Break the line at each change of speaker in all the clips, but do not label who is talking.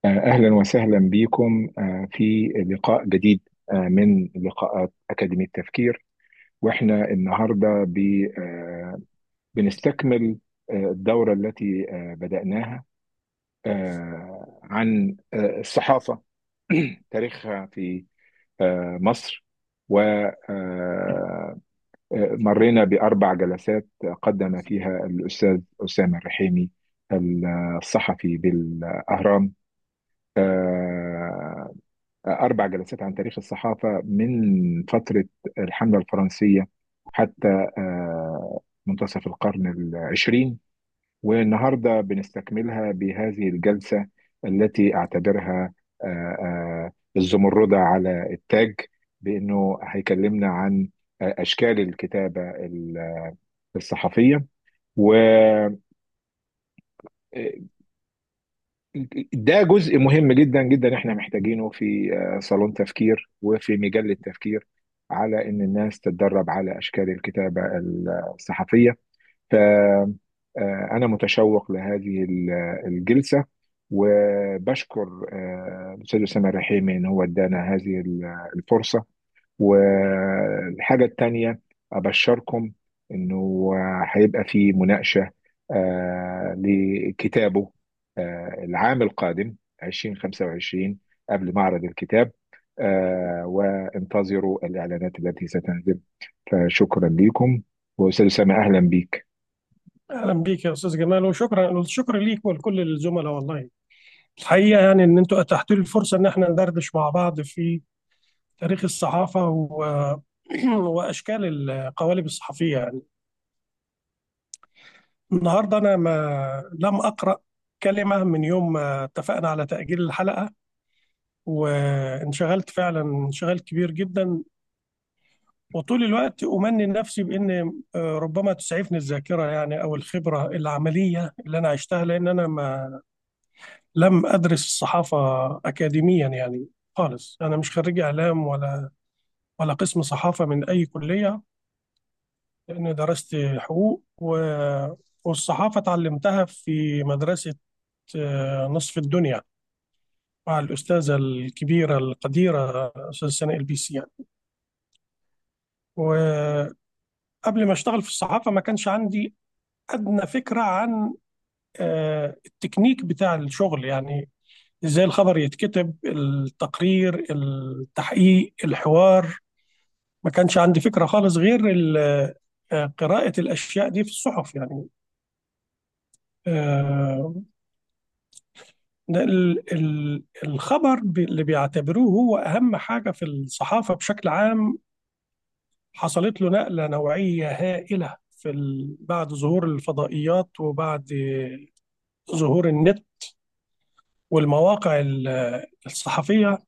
أهلا وسهلا بكم آه، في لقاء جديد آه، من لقاءات أكاديمية التفكير وإحنا النهاردة ب- آه، بنستكمل آه، الدورة التي آه، بدأناها آه، عن آه، الصحافة تاريخها في آه، مصر ومرينا بأربع جلسات قدم فيها الأستاذ أسامة الرحيمي الصحفي بالأهرام آه، أربع جلسات عن تاريخ الصحافة من فترة الحملة الفرنسية حتى آه، منتصف القرن العشرين والنهاردة بنستكملها بهذه الجلسة التي أعتبرها آه، آه، الزمردة على التاج بأنه هيكلمنا عن آه، أشكال الكتابة ال- الصحفية ده جزء مهم جدا جدا احنا محتاجينه في آه، صالون تفكير وفي مجلة تفكير على ان الناس تتدرب على اشكال الكتابة الصحفية فأنا متشوق لهذه ال- الجلسة وبشكر آه، الأستاذ أسامة الرحيمي إن هو ادانا هذه ال- الفرصة والحاجة التانية أبشركم إنه هيبقى في مناقشة آه، لكتابه آه، العام القادم 2025 قبل معرض الكتاب آه، وانتظروا الإعلانات التي ستنزل فشكرا لكم وأستاذ أسامة أهلا بيك
اهلا بيك يا استاذ جمال وشكرا الشكر ليك ولكل الزملاء والله الحقيقه يعني ان انتوا اتحتوا لي الفرصه ان احنا ندردش مع بعض في تاريخ الصحافه و... واشكال القوالب الصحفيه يعني النهارده انا ما لم اقرا كلمه من يوم ما اتفقنا على تاجيل الحلقه وانشغلت فعلا انشغال كبير جدا وطول الوقت امني نفسي بان آه، ربما تسعفني الذاكره يعني او الخبره العمليه اللي انا عشتها لان انا ما لم أدرس الصحافة أكاديميا يعني خالص أنا مش خريج إعلام ولا ولا قسم صحافة من أي كلية لأن درست حقوق و... والصحافة اتعلمتها في مدرسة آه، نصف الدنيا مع الأستاذة الكبيرة القديرة أستاذ سناء البيسي يعني وقبل ما أشتغل في الصحافة ما كانش عندي أدنى فكرة عن آه، التكنيك بتاع الشغل يعني ازاي الخبر يتكتب التقرير التحقيق الحوار ما كانش عندي فكرة خالص غير ال- آه، قراءة الأشياء دي في الصحف يعني آه، ده ال- ال- الخبر بي- اللي بيعتبروه هو أهم حاجة في الصحافة بشكل عام حصلت له نقلة نوعية هائلة في ال- بعد ظهور الفضائيات وبعد ظهور النت والمواقع ال- الصحفية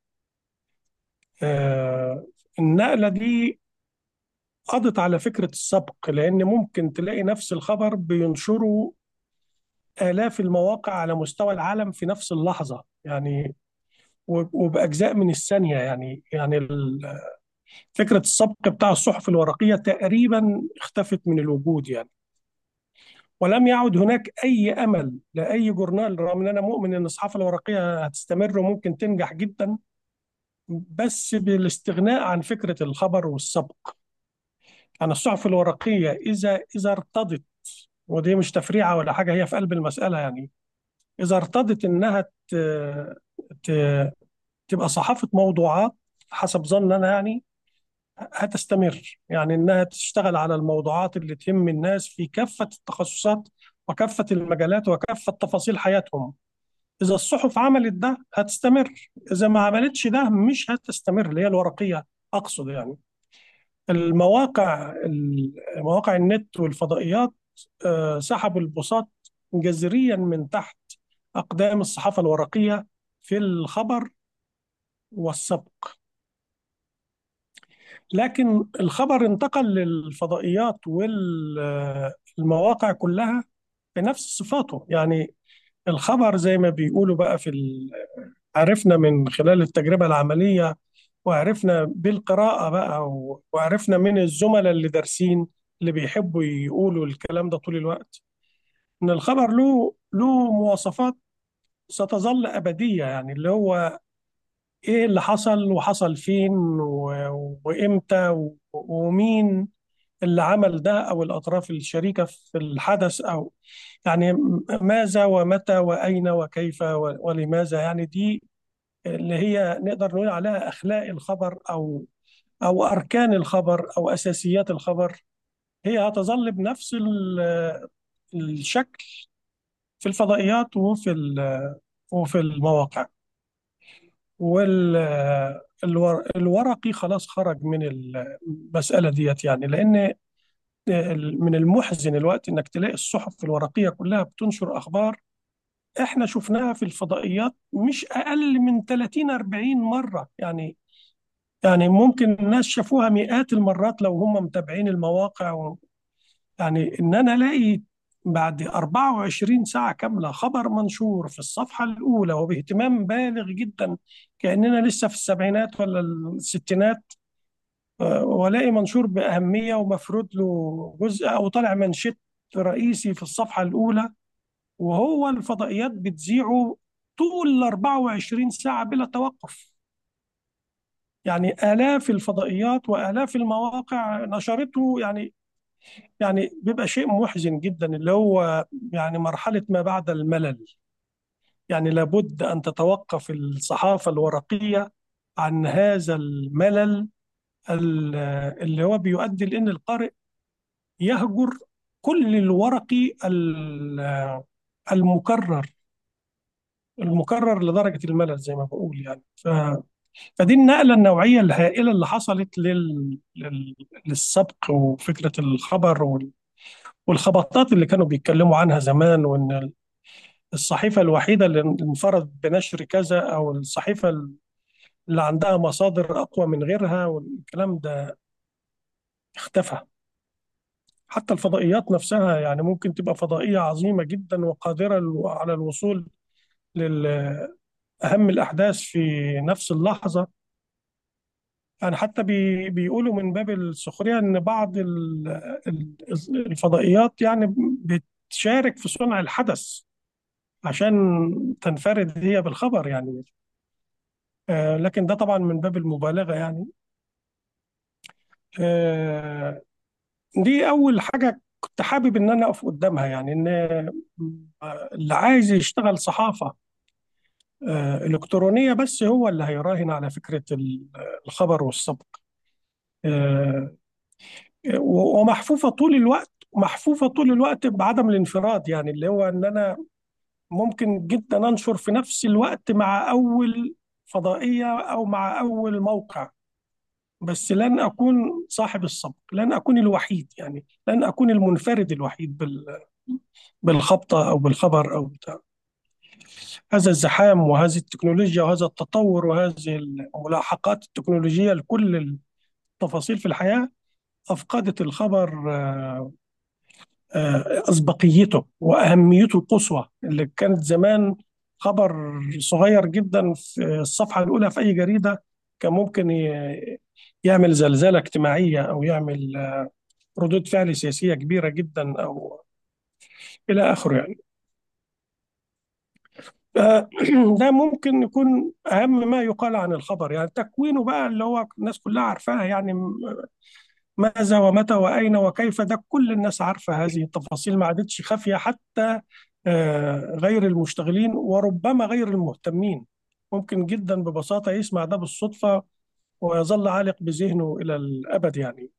آه، النقلة دي قضت على فكرة السبق لأن ممكن تلاقي نفس الخبر بينشره آلاف المواقع على مستوى العالم في نفس اللحظة يعني و- وبأجزاء من الثانية يعني يعني ال- فكرة السبق بتاع الصحف الورقية تقريبا اختفت من الوجود يعني ولم يعد هناك أي أمل لأي جورنال رغم أن أنا مؤمن أن الصحافة الورقية هتستمر وممكن تنجح جدا بس بالاستغناء عن فكرة الخبر والسبق يعني الصحف الورقية إذا إذا ارتضت ودي مش تفريعة ولا حاجة هي في قلب المسألة يعني إذا ارتضت إنها ت... ت... تبقى صحافة موضوعات حسب ظن أنا يعني هتستمر يعني إنها تشتغل على الموضوعات اللي تهم الناس في كافة التخصصات وكافة المجالات وكافة تفاصيل حياتهم إذا الصحف عملت ده هتستمر إذا ما عملتش ده مش هتستمر اللي هي الورقية أقصد يعني المواقع مواقع النت والفضائيات آه، سحبوا البساط جذريا من تحت أقدام الصحافة الورقية في الخبر والسبق لكن الخبر انتقل للفضائيات والمواقع كلها بنفس صفاته يعني الخبر زي ما بيقولوا بقى في ال... عرفنا من خلال التجربة العملية وعرفنا بالقراءة بقى و- وعرفنا من الزملاء اللي دارسين اللي بيحبوا يقولوا الكلام ده طول الوقت إن الخبر له له مواصفات ستظل أبدية يعني اللي هو إيه اللي حصل وحصل فين و- وإمتى و- ومين اللي عمل ده أو الأطراف الشريكة في الحدث أو يعني ماذا ومتى وأين وكيف و- ولماذا يعني دي اللي هي نقدر نقول عليها أخلاق الخبر أو أو أركان الخبر أو أساسيات الخبر هي هتظل بنفس ال- الشكل في الفضائيات وفي ال- وفي المواقع والورقي خلاص خرج من المسألة ديت يعني لأن من المحزن الوقت إنك تلاقي الصحف الورقية كلها بتنشر أخبار إحنا شفناها في الفضائيات مش أقل من 30 40 مرة يعني يعني ممكن الناس شافوها مئات المرات لو هم متابعين المواقع يعني إن أنا ألاقي بعد 24 ساعة كاملة خبر منشور في الصفحة الأولى وباهتمام بالغ جدا كأننا لسه في السبعينات ولا الستينات آه، وألاقي منشور بأهمية ومفروض له جزء أو طالع منشط رئيسي في الصفحة الأولى وهو الفضائيات بتذيعه طول ال 24 ساعة بلا توقف يعني آلاف الفضائيات وآلاف المواقع نشرته يعني يعني بيبقى شيء محزن جدا اللي هو يعني مرحلة ما بعد الملل يعني لابد أن تتوقف الصحافة الورقية عن هذا الملل ال- اللي هو بيؤدي لأن القارئ يهجر كل الورقي ال- المكرر المكرر لدرجة الملل زي ما بقول يعني ف فدي النقلة النوعية الهائلة اللي حصلت لل... لل... للسبق وفكرة الخبر وال... والخبطات اللي كانوا بيتكلموا عنها زمان وان الصحيفة الوحيدة اللي انفرد بنشر كذا او الصحيفة اللي عندها مصادر اقوى من غيرها والكلام ده اختفى حتى الفضائيات نفسها يعني ممكن تبقى فضائية عظيمة جدا وقادرة ال- على الوصول لأهم الأحداث في نفس اللحظة يعني حتى بي بيقولوا من باب السخرية إن بعض ال- ال- الفضائيات يعني بتشارك في صنع الحدث عشان تنفرد هي بالخبر يعني آه، لكن ده طبعا من باب المبالغة يعني آه، دي أول حاجة كنت حابب إن أنا أقف قدامها يعني إن آه، اللي عايز يشتغل صحافة آه، إلكترونية بس هو اللي هيراهن على فكرة ال- الخبر والسبق آه، و- ومحفوفة طول الوقت محفوفة طول الوقت بعدم الانفراد يعني اللي هو إن أنا ممكن جدا أنشر في نفس الوقت مع أول فضائية أو مع أول موقع بس لن أكون صاحب السبق لن أكون الوحيد يعني لن أكون المنفرد الوحيد بال بالخبطة أو بالخبر أو بتاع هذا الزحام وهذه التكنولوجيا وهذا التطور وهذه الملاحقات التكنولوجية لكل التفاصيل في الحياة أفقدت الخبر آه، آه، أسبقيته وأهميته القصوى اللي كانت زمان خبر صغير جدا في الصفحة الأولى في أي جريدة كان ممكن ي- يعمل زلزالة اجتماعية أو يعمل ردود فعل سياسية كبيرة جدا أو إلى آخره يعني آه، ده ممكن يكون أهم ما يقال عن الخبر يعني تكوينه بقى اللي هو الناس كلها عارفاها يعني ماذا ومتى وأين وكيف ده كل الناس عارفة هذه التفاصيل ما عادتش خافية حتى آه، غير المشتغلين وربما غير المهتمين ممكن جدا ببساطة يسمع ده بالصدفة ويظل عالق بذهنه إلى الأبد يعني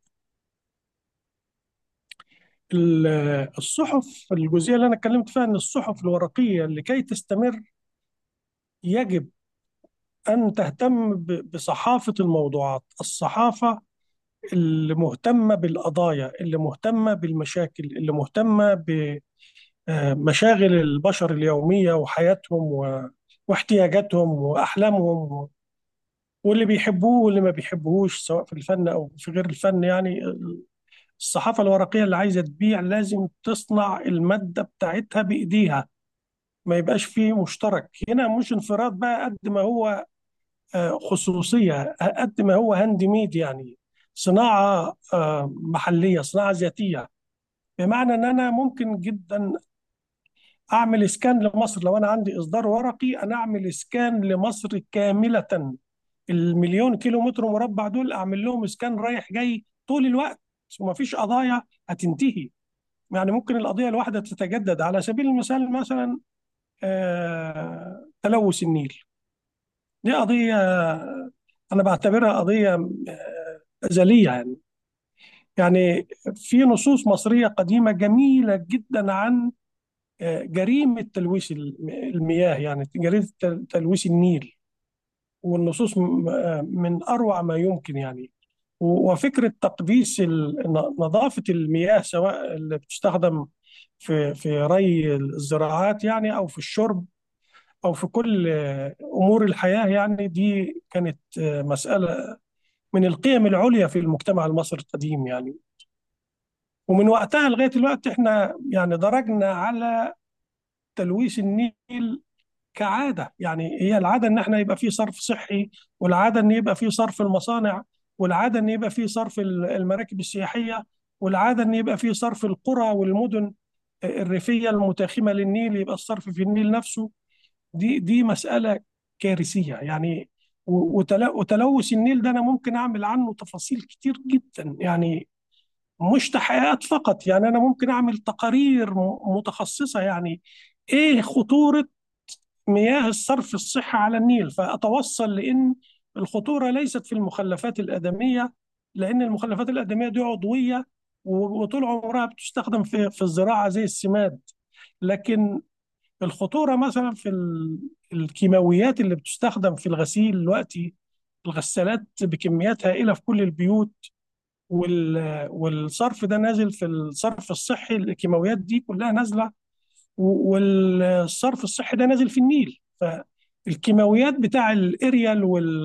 ال- الصحف الجزئية اللي أنا اتكلمت فيها إن الصحف الورقية لكي تستمر يجب أن تهتم ب- بصحافة الموضوعات الصحافة اللي مهتمة بالقضايا اللي مهتمة بالمشاكل اللي مهتمة بمشاغل البشر اليومية وحياتهم و- واحتياجاتهم وأحلامهم واللي بيحبوه واللي ما بيحبوهوش سواء في الفن أو في غير الفن يعني الصحافة الورقية اللي عايزة تبيع لازم تصنع المادة بتاعتها بإيديها ما يبقاش فيه مشترك هنا مش انفراد بقى قد ما هو آه، خصوصية قد ما هو هاند ميد يعني صناعة آه، محلية صناعة ذاتية بمعنى ان انا ممكن جدا اعمل اسكان لمصر لو انا عندي اصدار ورقي انا اعمل اسكان لمصر كامله المليون كيلو متر مربع دول اعمل لهم اسكان رايح جاي طول الوقت وما فيش قضايا هتنتهي يعني ممكن القضيه الواحده تتجدد على سبيل المثال مثلا آه، تلوث النيل دي قضيه انا بعتبرها قضيه آه، ازليه يعني يعني في نصوص مصريه قديمه جميله جدا عن آه، جريمه تلويث المياه يعني جريمه تلويث النيل والنصوص م- آه، من اروع ما يمكن يعني و- وفكره تقديس ال- نظافه المياه سواء اللي بتستخدم في في ري الزراعات يعني او في الشرب او في كل آه، امور الحياه يعني دي كانت آه، مساله من القيم العليا في المجتمع المصري القديم يعني ومن وقتها لغايه الوقت احنا يعني درجنا على تلويث النيل كعادة يعني هي العادة ان احنا يبقى في صرف صحي والعادة ان يبقى في صرف المصانع والعادة ان يبقى في صرف ال- المراكب السياحية والعادة ان يبقى في صرف القرى والمدن الريفية المتاخمة للنيل يبقى الصرف في النيل نفسه دي دي مسألة كارثية يعني و- وتل- وتلوث النيل ده انا ممكن اعمل عنه تفاصيل كتير جدا يعني مش تحقيقات فقط يعني انا ممكن اعمل تقارير م- متخصصة يعني ايه خطورة مياه الصرف الصحي على النيل فأتوصل لأن الخطورة ليست في المخلفات الآدمية لأن المخلفات الآدمية دي عضوية و- وطول عمرها بتستخدم في في الزراعة زي السماد لكن الخطورة مثلا في ال- الكيماويات اللي بتستخدم في الغسيل دلوقتي الغسالات بكميات هائلة في كل البيوت وال- والصرف ده نازل في الصرف الصحي الكيماويات دي كلها نازلة و- والصرف الصحي ده نازل في النيل فالكيماويات بتاع الاريال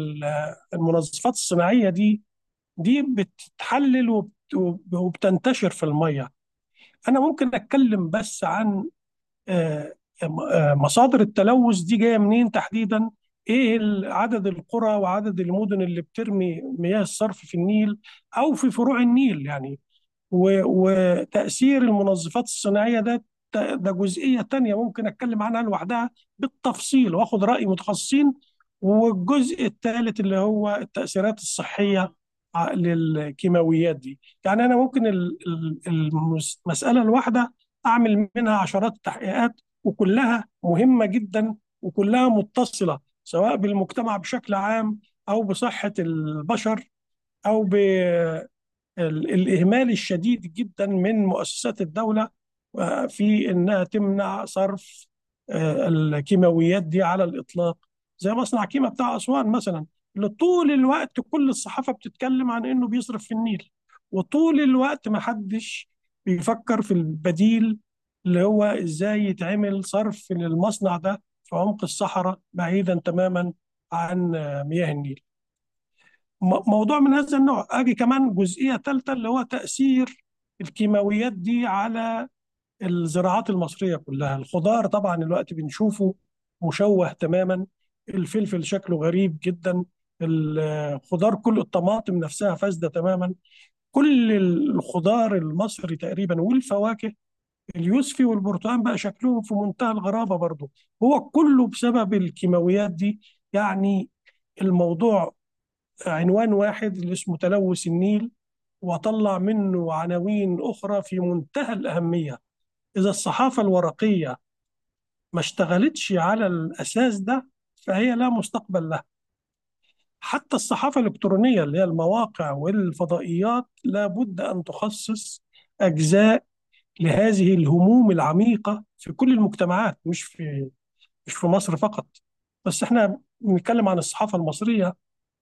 والمنظفات الصناعيه دي دي بتتحلل وبت- وبتنتشر في الميه انا ممكن اتكلم بس عن آه، آه، مصادر التلوث دي جايه منين تحديدا ايه ال- عدد القرى وعدد المدن اللي بترمي مياه الصرف في النيل او في فروع النيل يعني و- وتأثير المنظفات الصناعية ده ده جزئية تانية ممكن أتكلم عنها لوحدها بالتفصيل وآخد رأي متخصصين والجزء الثالث اللي هو التأثيرات الصحية ع- للكيماويات دي يعني أنا ممكن ال- ال- المس- المسألة الواحدة أعمل منها عشرات التحقيقات وكلها مهمة جدا وكلها متصلة سواء بالمجتمع بشكل عام أو بصحة البشر أو ال- الإهمال الشديد جدا من مؤسسات الدولة آه، في إنها تمنع صرف آه، الكيماويات دي على الإطلاق زي مصنع كيما بتاع أسوان مثلا اللي طول الوقت كل الصحافة بتتكلم عن إنه بيصرف في النيل وطول الوقت ما حدش بيفكر في البديل اللي هو إزاي يتعمل صرف للمصنع ده في عمق الصحراء بعيدا تماما عن آه، مياه النيل م- موضوع من هذا النوع اجي كمان جزئيه ثالثه اللي هو تاثير الكيماويات دي على الزراعات المصريه كلها الخضار طبعا الوقت بنشوفه مشوه تماما الفلفل شكله غريب جدا الخضار كل الطماطم نفسها فاسده تماما كل الخضار المصري تقريبا والفواكه اليوسفي والبرتقال بقى شكلهم في منتهى الغرابه برضه هو كله بسبب الكيماويات دي يعني الموضوع عنوان واحد اللي اسمه تلوث النيل وطلع منه عناوين أخرى في منتهى الأهمية إذا الصحافة الورقية ما اشتغلتش على الأساس ده فهي لا مستقبل لها حتى الصحافة الإلكترونية اللي هي المواقع والفضائيات لابد أن تخصص أجزاء لهذه الهموم العميقة في كل المجتمعات مش في مش في مصر فقط بس احنا بنتكلم عن الصحافة المصرية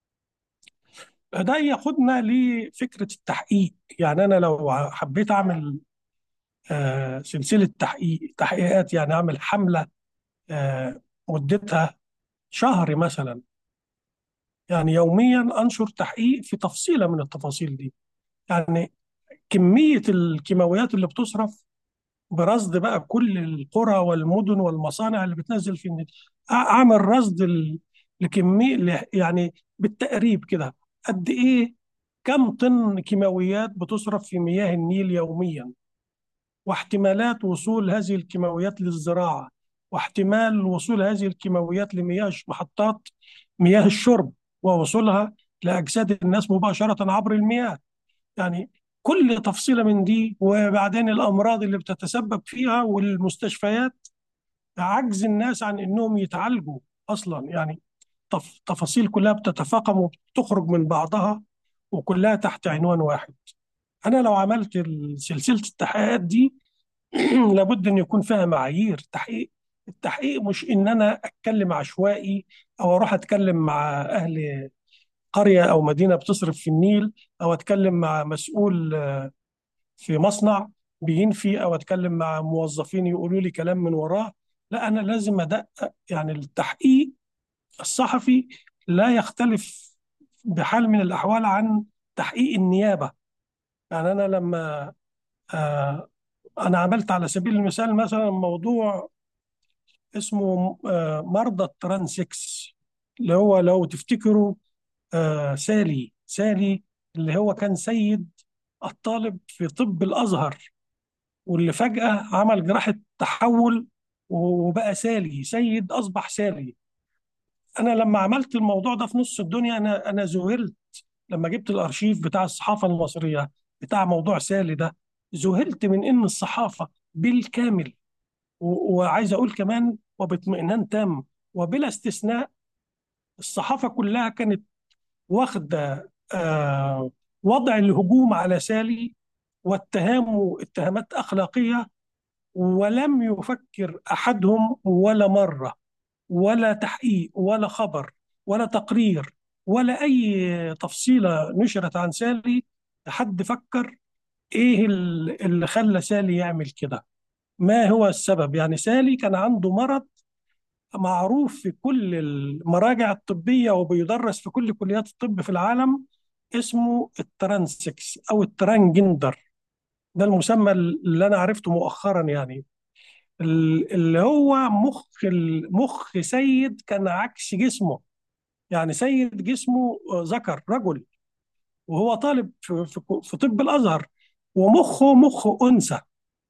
ده ياخدنا لفكرة التحقيق يعني أنا لو حبيت أعمل آه، سلسلة تحقيق تحقيقات يعني أعمل حملة آه، مدتها شهر مثلا يعني يوميا أنشر تحقيق في تفصيلة من التفاصيل دي يعني كمية الكيماويات اللي بتصرف برصد بقى كل القرى والمدن والمصانع اللي بتنزل في النت أع- أعمل رصد ال- لكمية ل- يعني بالتقريب كده قد إيه كم طن كيماويات بتصرف في مياه النيل يوميا واحتمالات وصول هذه الكيماويات للزراعة واحتمال وصول هذه الكيماويات لمياه محطات مياه الشرب ووصولها لأجساد الناس مباشرة عبر المياه يعني كل تفصيلة من دي وبعدين الأمراض اللي بتتسبب فيها والمستشفيات عجز الناس عن إنهم يتعالجوا أصلا يعني تف- تفاصيل كلها بتتفاقم وبتخرج من بعضها وكلها تحت عنوان واحد أنا لو عملت ال- سلسلة التحقيقات دي لابد ان يكون فيها معايير تحقيق التحقيق مش ان انا اتكلم عشوائي او اروح اتكلم مع اهل قريه او مدينه بتصرف في النيل او اتكلم مع مسؤول في مصنع بينفي او اتكلم مع موظفين يقولوا لي كلام من وراه لا انا لازم ادقق يعني التحقيق الصحفي لا يختلف بحال من الاحوال عن تحقيق النيابه يعني انا لما آه، انا عملت على سبيل المثال مثلا موضوع اسمه آه، مرضى الترانسكس اللي هو لو تفتكروا آه، سالي سالي اللي هو كان سيد الطالب في طب الأزهر واللي فجأة عمل جراحة تحول وبقى سالي سيد أصبح سالي أنا لما عملت الموضوع ده في نص الدنيا أنا أنا ذهلت لما جبت الأرشيف بتاع الصحافة المصرية بتاع موضوع سالي ده ذهلت من إن الصحافة بالكامل و- وعايز أقول كمان وباطمئنان تام وبلا استثناء الصحافة كلها كانت واخدة آه، وضع الهجوم على سالي واتهامه اتهامات أخلاقية ولم يفكر أحدهم ولا مرة ولا تحقيق ولا خبر ولا تقرير ولا أي تفصيلة نشرت عن سالي حد فكر إيه ال- اللي خلى سالي يعمل كده ما هو السبب يعني سالي كان عنده مرض معروف في كل المراجع الطبية وبيدرس في كل كليات الطب في العالم اسمه الترانسكس أو الترانجندر ده المسمى اللي أنا عرفته مؤخرا يعني ال- اللي هو مخ المخ سيد كان عكس جسمه يعني سيد جسمه ذكر رجل وهو طالب في, في, في طب الأزهر ومخه مخ أنثى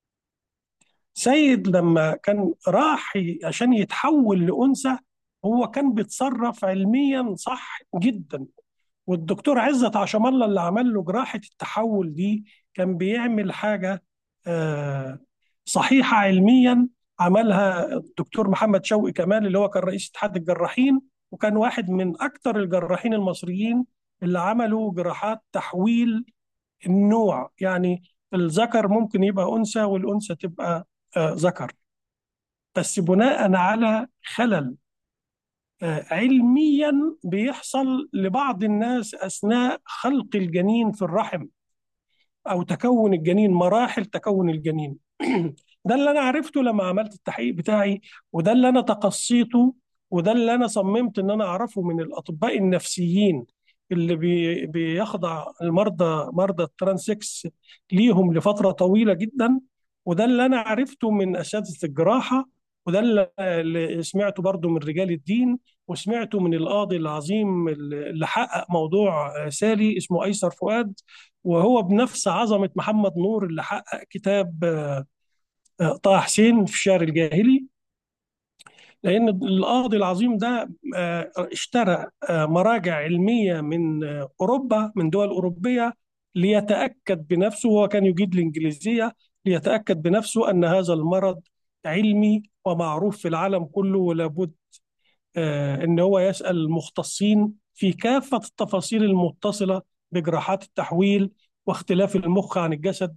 سيد لما كان راح ي- عشان يتحول لأنثى هو كان بيتصرف علميا صح جدا والدكتور عزت عشام الله اللي عمل له جراحة التحول دي كان بيعمل حاجة آه، صحيحة علميا عملها الدكتور محمد شوقي كمال اللي هو كان رئيس اتحاد الجراحين وكان واحد من أكثر الجراحين المصريين اللي عملوا جراحات تحويل النوع يعني الذكر ممكن يبقى أنثى والأنثى تبقى آه، ذكر بس بناء على خلل آه، علميا بيحصل لبعض الناس أثناء خلق الجنين في الرحم أو تكون الجنين مراحل تكون الجنين ده اللي أنا عرفته لما عملت التحقيق بتاعي وده اللي أنا تقصيته وده اللي أنا صممت إن أنا أعرفه من الأطباء النفسيين اللي بي بيخضع المرضى مرضى الترانسكس ليهم لفترة طويلة جدا وده اللي أنا عرفته من أساتذة الجراحة وده اللي اللي سمعته برضو من رجال الدين وسمعته من القاضي العظيم اللي حقق موضوع سالي اسمه أيسر فؤاد وهو بنفس عظمة محمد نور اللي حقق كتاب آه، طه حسين في الشعر الجاهلي لأن القاضي العظيم ده آه، اشترى آه، مراجع علمية من آه، أوروبا من دول أوروبية ليتأكد بنفسه هو كان يجيد الإنجليزية ليتأكد بنفسه أن هذا المرض علمي ومعروف في العالم كله ولا بد آه، ان هو يسأل المختصين في كافة التفاصيل المتصلة بجراحات التحويل واختلاف المخ عن الجسد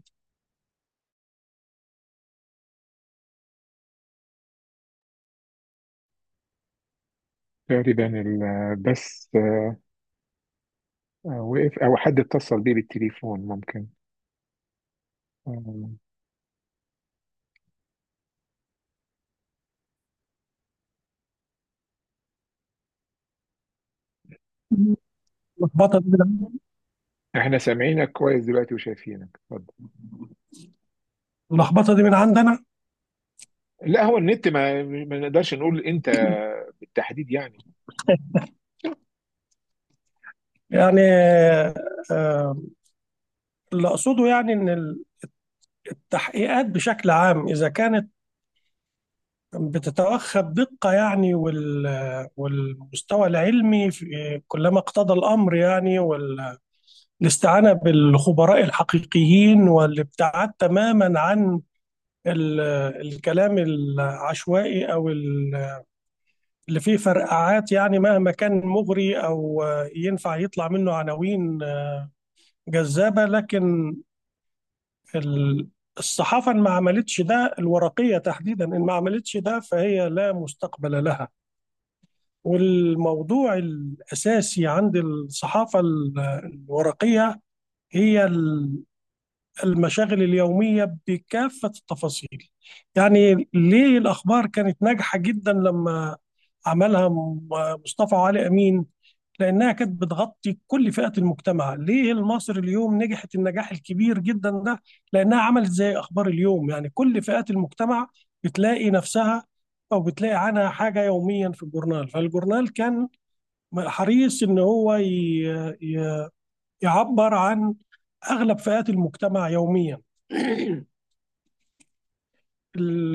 تقريبا ال- بس آه، آه، وقف أو حد اتصل بيه بالتليفون ممكن آه،
لخبطة دي من
احنا سامعينك كويس دلوقتي وشايفينك اتفضل
اللخبطة دي من عندنا
لا هو النت ما ما نقدرش نقول انت بالتحديد يعني
يعني آه، اللي أقصده يعني إن التحقيقات بشكل عام إذا كانت بتتوخى بدقة يعني وال- والمستوى العلمي في كلما اقتضى الأمر يعني والاستعانة بالخبراء الحقيقيين والابتعاد تماما عن ال- الكلام العشوائي أو ال- اللي فيه فرقعات يعني مهما كان مغري أو ينفع يطلع منه عناوين جذابة لكن ال- الصحافة إن ما عملتش ده الورقية تحديدا إن ما عملتش ده فهي لا مستقبل لها والموضوع الأساسي عند الصحافة ال- الورقية هي ال- المشاغل اليومية بكافة التفاصيل يعني ليه الأخبار كانت ناجحة جدا لما عملها م- مصطفى علي أمين لأنها كانت بتغطي كل فئات المجتمع ليه المصري اليوم نجحت النجاح الكبير جدا ده لأنها عملت زي أخبار اليوم يعني كل فئات المجتمع بتلاقي نفسها أو بتلاقي عنها حاجة يوميا في الجورنال فالجورنال كان حريص ان هو ي- ي- يعبر عن اغلب فئات المجتمع يوميا ال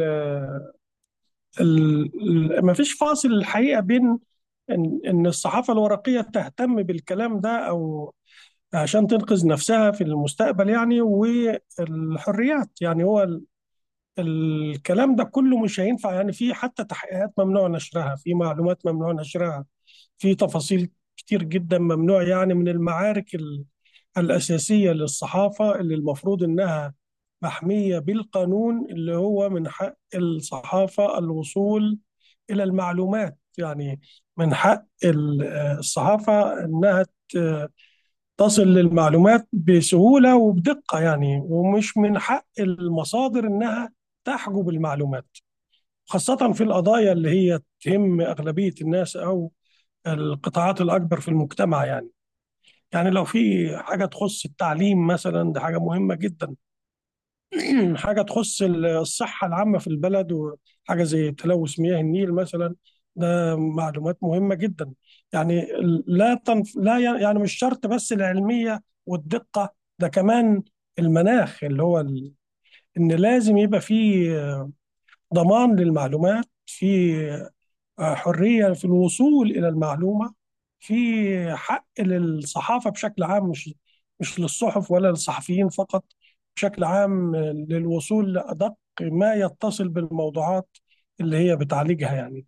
ال ما فيش فاصل الحقيقه بين ان ان الصحافه الورقيه تهتم بالكلام ده او عشان تنقذ نفسها في المستقبل يعني والحريات يعني هو ال- الكلام ده كله مش هينفع يعني في حتى تحقيقات ممنوع نشرها في معلومات ممنوع نشرها في تفاصيل كتير جدا ممنوع يعني من المعارك ال- الأساسية للصحافة اللي المفروض إنها محمية بالقانون اللي هو من حق الصحافة الوصول إلى المعلومات يعني من حق ال- الصحافة إنها ت- تصل للمعلومات بسهولة وبدقة يعني ومش من حق المصادر إنها تحجب المعلومات خاصة في القضايا اللي هي تهم أغلبية الناس أو القطاعات الأكبر في المجتمع يعني يعني لو في حاجة تخص التعليم مثلا ده حاجة مهمة جدا حاجة تخص الصحة العامة في البلد وحاجة زي تلوث مياه النيل مثلا ده معلومات مهمة جدا يعني لا تنف... لا ي- يعني مش شرط بس العلمية والدقة ده كمان المناخ اللي هو ال... إن لازم يبقى فيه ضمان للمعلومات في حرية في الوصول إلى المعلومة في حق للصحافة بشكل عام مش مش للصحف ولا للصحفيين فقط بشكل عام للوصول لأدق ما يتصل بالموضوعات اللي هي بتعالجها يعني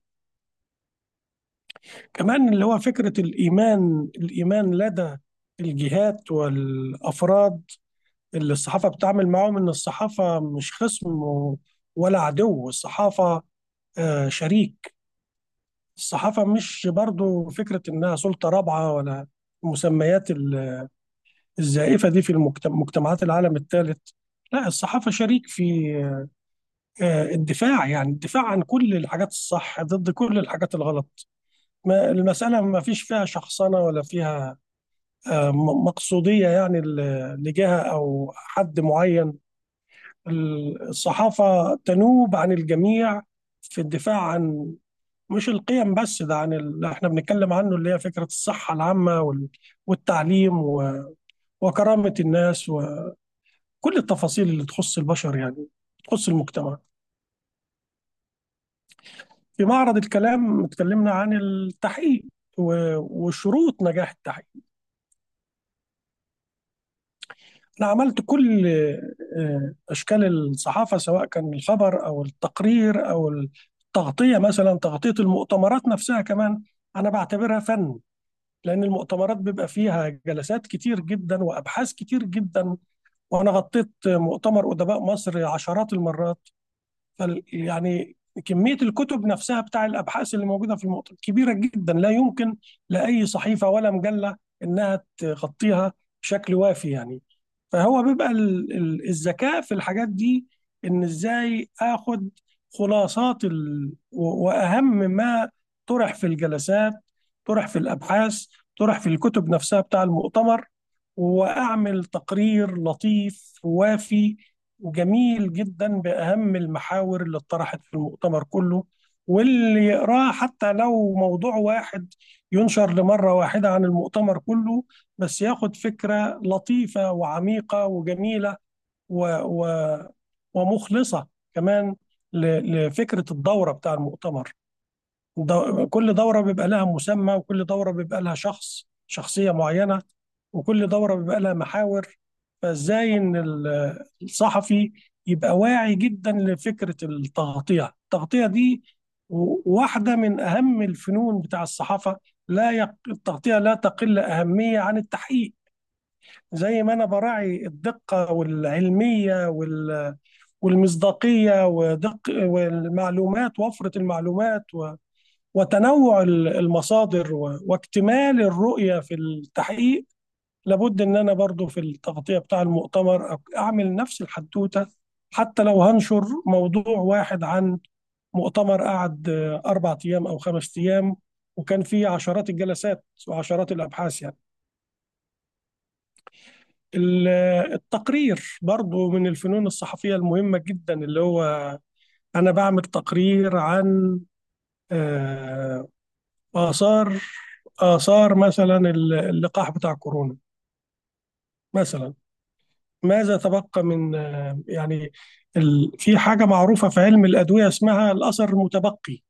كمان اللي هو فكرة الإيمان الإيمان لدى الجهات والأفراد اللي الصحافة بتعمل معاهم إن الصحافة مش خصم ولا عدو الصحافة آه، شريك الصحافة مش برضو فكرة إنها سلطة رابعة ولا المسميات ال- الزائفة دي في المجتمع- مجتمعات العالم الثالث لا الصحافة شريك في آه، الدفاع يعني الدفاع عن كل الحاجات الصح ضد كل الحاجات الغلط ما المسألة ما فيش فيها شخصنة ولا فيها آه، م- مقصودية يعني ل- لجهة أو حد معين الصحافة تنوب عن الجميع في الدفاع عن مش القيم بس ده عن اللي احنا بنتكلم عنه اللي هي فكرة الصحة العامة وال- والتعليم و- وكرامة الناس وكل التفاصيل اللي تخص البشر يعني تخص المجتمع في معرض الكلام اتكلمنا عن التحقيق و- وشروط نجاح التحقيق أنا عملت كل آه، أشكال الصحافة سواء كان الخبر أو التقرير أو التغطية مثلا تغطية المؤتمرات نفسها كمان أنا بعتبرها فن لأن المؤتمرات بيبقى فيها جلسات كتير جدا وأبحاث كتير جدا وأنا غطيت مؤتمر أدباء مصر عشرات المرات فال يعني كمية الكتب نفسها بتاع الأبحاث اللي موجودة في المؤتمر كبيرة جدا لا يمكن لأي صحيفة ولا مجلة إنها تغطيها بشكل وافي يعني فهو بيبقى ال- ال- الذكاء في الحاجات دي إن إزاي آخد خلاصات ال... و- وأهم ما طرح في الجلسات طرح في الأبحاث طرح في الكتب نفسها بتاع المؤتمر وأعمل تقرير لطيف وافي وجميل جدا بأهم المحاور اللي اتطرحت في المؤتمر كله واللي يقراه حتى لو موضوع واحد ينشر لمرة واحدة عن المؤتمر كله بس ياخد فكرة لطيفة وعميقة وجميلة و و ومخلصة كمان ل- لفكرة الدورة بتاع المؤتمر دو- كل دورة بيبقى لها مسمى وكل دورة بيبقى لها شخص شخصية معينة وكل دورة بيبقى لها محاور فازاي ان ال- الصحفي يبقى واعي جدا لفكرة التغطية التغطية دي و- واحدة من أهم الفنون بتاع الصحافة لا يق... التغطية لا تقل أهمية عن التحقيق زي ما أنا براعي الدقة والعلمية وال... والمصداقية ودق والمعلومات وفرة المعلومات و... وتنوع ال- المصادر و... واكتمال الرؤية في التحقيق لابد ان انا برضو في التغطية بتاع المؤتمر أك- اعمل نفس الحدوتة حتى لو هنشر موضوع واحد عن مؤتمر قعد آه، اربع ايام او خمس ايام وكان فيه عشرات الجلسات وعشرات الابحاث يعني ال- التقرير برضو من الفنون الصحفية المهمة جدا اللي هو انا بعمل تقرير عن آه، آثار آثار مثلا اللقاح بتاع كورونا مثلا ماذا تبقى من آه، يعني ال- في حاجة معروفة في علم الأدوية اسمها الأثر المتبقي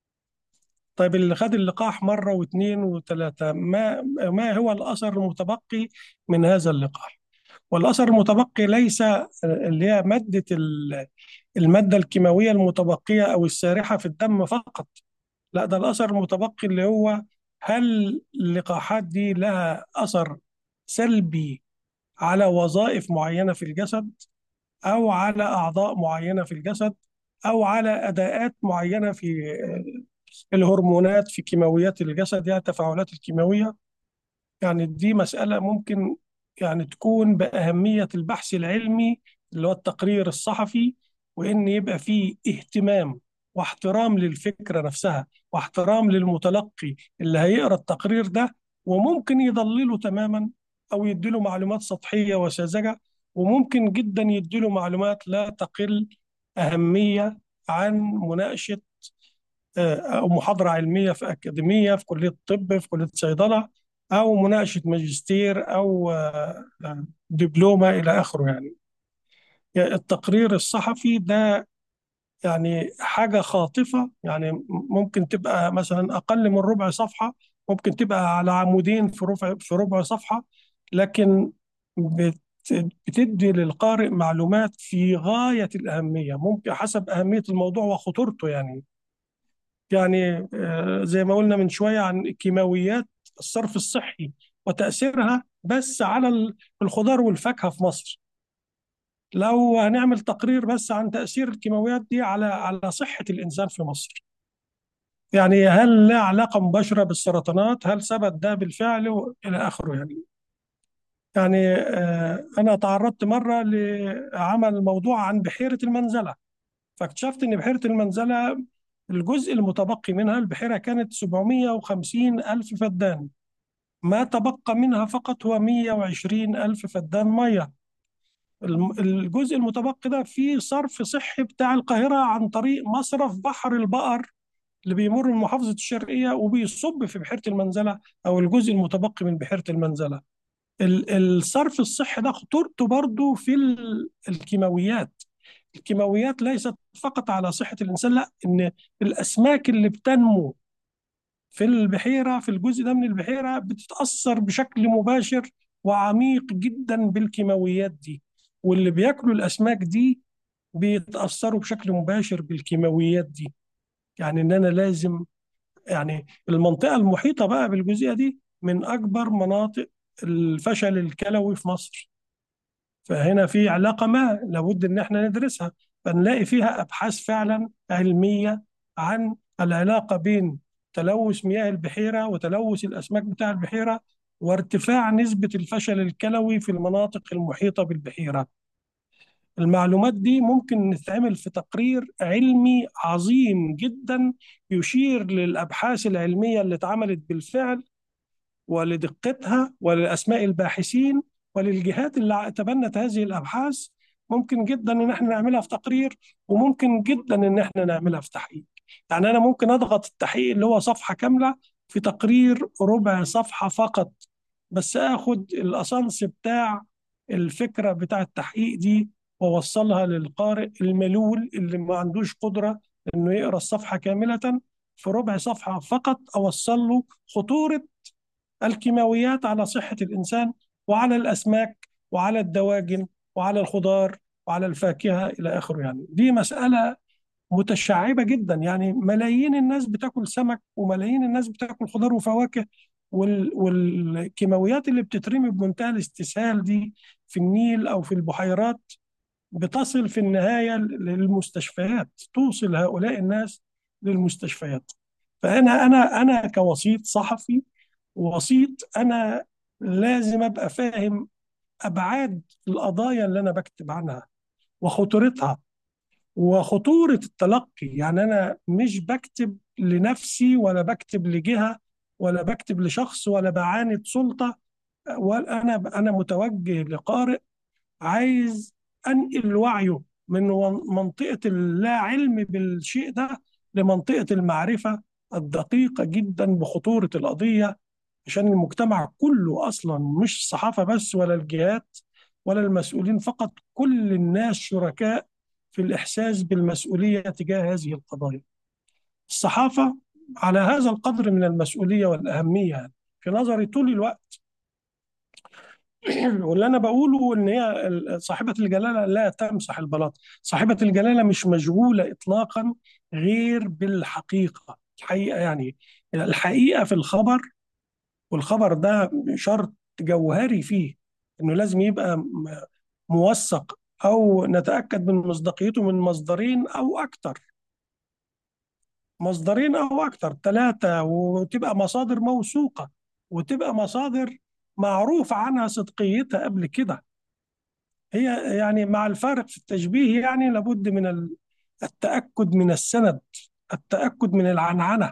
طيب اللي خد اللقاح مرة واثنين وثلاثة ما ما هو الأثر المتبقي من هذا اللقاح والأثر المتبقي ليس آه، اللي هي مادة ال- المادة الكيماوية المتبقية أو السارحة في الدم فقط لا ده الأثر المتبقي اللي هو هل اللقاحات دي لها أثر سلبي على وظائف معينة في الجسد أو على أعضاء معينة في الجسد أو على أداءات معينة في الهرمونات في كيماويات الجسد يعني التفاعلات الكيماوية يعني دي مسألة ممكن يعني تكون بأهمية البحث العلمي اللي هو التقرير الصحفي وإن يبقى فيه اهتمام واحترام للفكرة نفسها واحترام للمتلقي اللي هيقرأ التقرير ده وممكن يضلله تماما أو يديله معلومات سطحية وساذجة وممكن جدا يديله معلومات لا تقل أهمية عن مناقشة آه، أو محاضرة علمية في أكاديمية في كلية طب في كلية صيدلة أو مناقشة ماجستير أو آه، آه، دبلومة إلى آخره يعني يعني التقرير الصحفي ده يعني حاجة خاطفة يعني ممكن تبقى مثلا أقل من ربع صفحة ممكن تبقى على عمودين في ربع في ربع صفحة لكن بت بتدي للقارئ معلومات في غاية الأهمية ممكن حسب أهمية الموضوع وخطورته يعني يعني آه، زي ما قلنا من شوية عن كيماويات الصرف الصحي وتأثيرها بس على ال- الخضار والفاكهة في مصر لو هنعمل تقرير بس عن تأثير الكيماويات دي على على صحة الإنسان في مصر يعني هل له علاقة مباشرة بالسرطانات هل ثبت ده بالفعل إلى آخره يعني يعني آه، أنا تعرضت مرة لعمل موضوع عن بحيرة المنزلة فاكتشفت إن بحيرة المنزلة الجزء المتبقي منها البحيرة كانت 750 ألف فدان ما تبقى منها فقط هو 120 ألف فدان مية الم- الجزء المتبقي ده فيه صرف صحي بتاع القاهرة عن طريق مصرف بحر البقر اللي بيمر من محافظة الشرقية وبيصب في بحيرة المنزلة أو الجزء المتبقي من بحيرة المنزلة ال- الصرف الصحي ده خطورته برضو في ال- الكيماويات الكيماويات ليست فقط على صحة الإنسان لا إن الأسماك اللي بتنمو في البحيرة في الجزء ده من البحيرة بتتأثر بشكل مباشر وعميق جدا بالكيماويات دي واللي بياكلوا الأسماك دي بيتأثروا بشكل مباشر بالكيماويات دي يعني إن أنا لازم يعني المنطقة المحيطة بقى بالجزئية دي من أكبر مناطق الفشل الكلوي في مصر فهنا في علاقة ما لابد إن احنا ندرسها فنلاقي فيها أبحاث فعلا علمية عن العلاقة بين تلوث مياه البحيرة وتلوث الأسماك بتاع البحيرة وارتفاع نسبة الفشل الكلوي في المناطق المحيطة بالبحيرة المعلومات دي ممكن نتعمل في تقرير علمي عظيم جدا يشير للأبحاث العلمية اللي اتعملت بالفعل ولدقتها ولأسماء الباحثين وللجهات اللي تبنت هذه الأبحاث ممكن جدا إن احنا نعملها في تقرير وممكن جدا إن احنا نعملها في تحقيق يعني أنا ممكن أضغط التحقيق اللي هو صفحة كاملة في تقرير ربع صفحة فقط بس آخد الأسانس بتاع الفكرة بتاع التحقيق دي واوصلها للقارئ الملول اللي ما عندوش قدره انه يقرا الصفحه كامله في ربع صفحه فقط اوصل له خطوره الكيماويات على صحه الانسان وعلى الاسماك وعلى الدواجن وعلى الخضار وعلى الفاكهه الى اخره يعني دي مساله متشعبة جدا يعني ملايين الناس بتاكل سمك وملايين الناس بتاكل خضار وفواكه وال... والكيماويات اللي بتترمي بمنتهى الاستسهال دي في النيل أو في البحيرات بتصل في النهاية للمستشفيات توصل هؤلاء الناس للمستشفيات فأنا أنا أنا كوسيط صحفي وسيط أنا لازم أبقى فاهم أبعاد القضايا اللي أنا بكتب عنها وخطورتها وخطورة التلقي يعني أنا مش بكتب لنفسي ولا بكتب لجهة ولا بكتب لشخص ولا بعاند سلطة ولا أنا أنا متوجه لقارئ عايز أنقل وعيه من منطقة اللا علم بالشيء ده لمنطقة المعرفة الدقيقة جدا بخطورة القضية عشان المجتمع كله أصلا مش الصحافة بس ولا الجهات ولا المسؤولين فقط كل الناس شركاء في الإحساس بالمسؤولية تجاه هذه القضايا الصحافة على هذا القدر من المسؤولية والأهمية في نظري طول الوقت واللي أنا بقوله إن هي صاحبة الجلالة لا تمسح البلاط صاحبة الجلالة مش مشغولة إطلاقا غير بالحقيقة الحقيقة يعني الحقيقة في الخبر والخبر ده شرط جوهري فيه إنه لازم يبقى موثق أو نتأكد من مصداقيته من مصدرين أو أكثر مصدرين أو أكثر ثلاثة وتبقى مصادر موثوقة وتبقى مصادر معروف عنها صدقيتها قبل كده هي يعني مع الفارق في التشبيه يعني لابد من التأكد من السند التأكد من العنعنة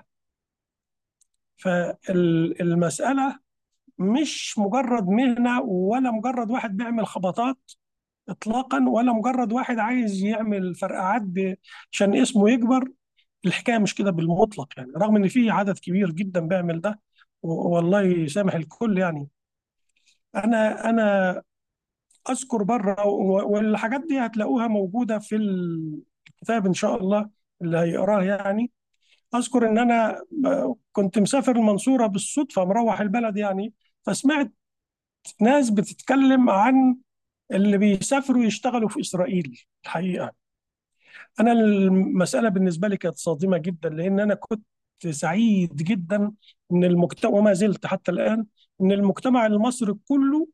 فالمسألة مش مجرد مهنة ولا مجرد واحد بيعمل خبطات اطلاقا ولا مجرد واحد عايز يعمل فرقعات عشان اسمه يكبر الحكايه مش كده بالمطلق يعني رغم ان في عدد كبير جدا بيعمل ده والله يسامح الكل يعني انا انا اذكر بره والحاجات دي هتلاقوها موجوده في الكتاب ان شاء الله اللي هيقراه يعني اذكر ان انا كنت مسافر المنصوره بالصدفه مروح البلد يعني فسمعت ناس بتتكلم عن اللي بيسافروا يشتغلوا في إسرائيل الحقيقة أنا المسألة بالنسبة لي كانت صادمة جدا لأن أنا كنت سعيد جدا ان المجتمع وما زلت حتى الان ان المجتمع المصري كله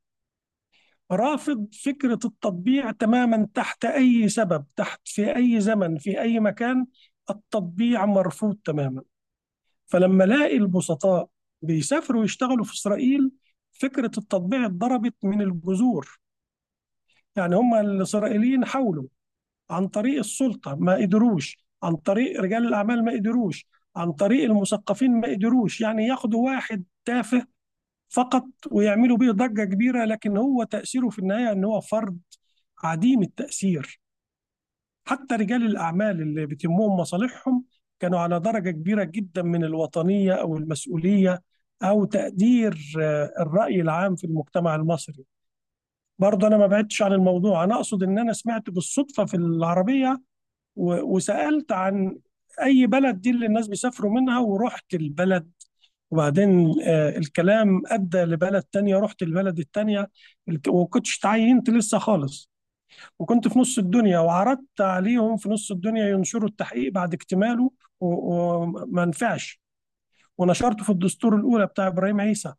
رافض فكره التطبيع تماما تحت اي سبب تحت في اي زمن في اي مكان التطبيع مرفوض تماما فلما الاقي البسطاء بيسافروا يشتغلوا في اسرائيل فكره التطبيع اتضربت من الجذور يعني هم الإسرائيليين حاولوا عن طريق السلطة ما قدروش عن طريق رجال الأعمال ما قدروش عن طريق المثقفين ما قدروش يعني ياخدوا واحد تافه فقط ويعملوا به ضجة كبيرة لكن هو تأثيره في النهاية أن هو فرد عديم التأثير حتى رجال الأعمال اللي بيتمهم مصالحهم كانوا على درجة كبيرة جدا من الوطنية أو المسؤولية أو تقدير الرأي العام في المجتمع المصري برضه انا ما بعدتش عن الموضوع انا اقصد ان انا سمعت بالصدفه في العربيه وسالت عن اي بلد دي اللي الناس بيسافروا منها ورحت البلد وبعدين آه الكلام ادى لبلد تانية رحت البلد التانية وكنتش تعينت لسه خالص وكنت في نص الدنيا وعرضت عليهم في نص الدنيا ينشروا التحقيق بعد اكتماله وما نفعش ونشرته في الدستور الاولى بتاع ابراهيم عيسى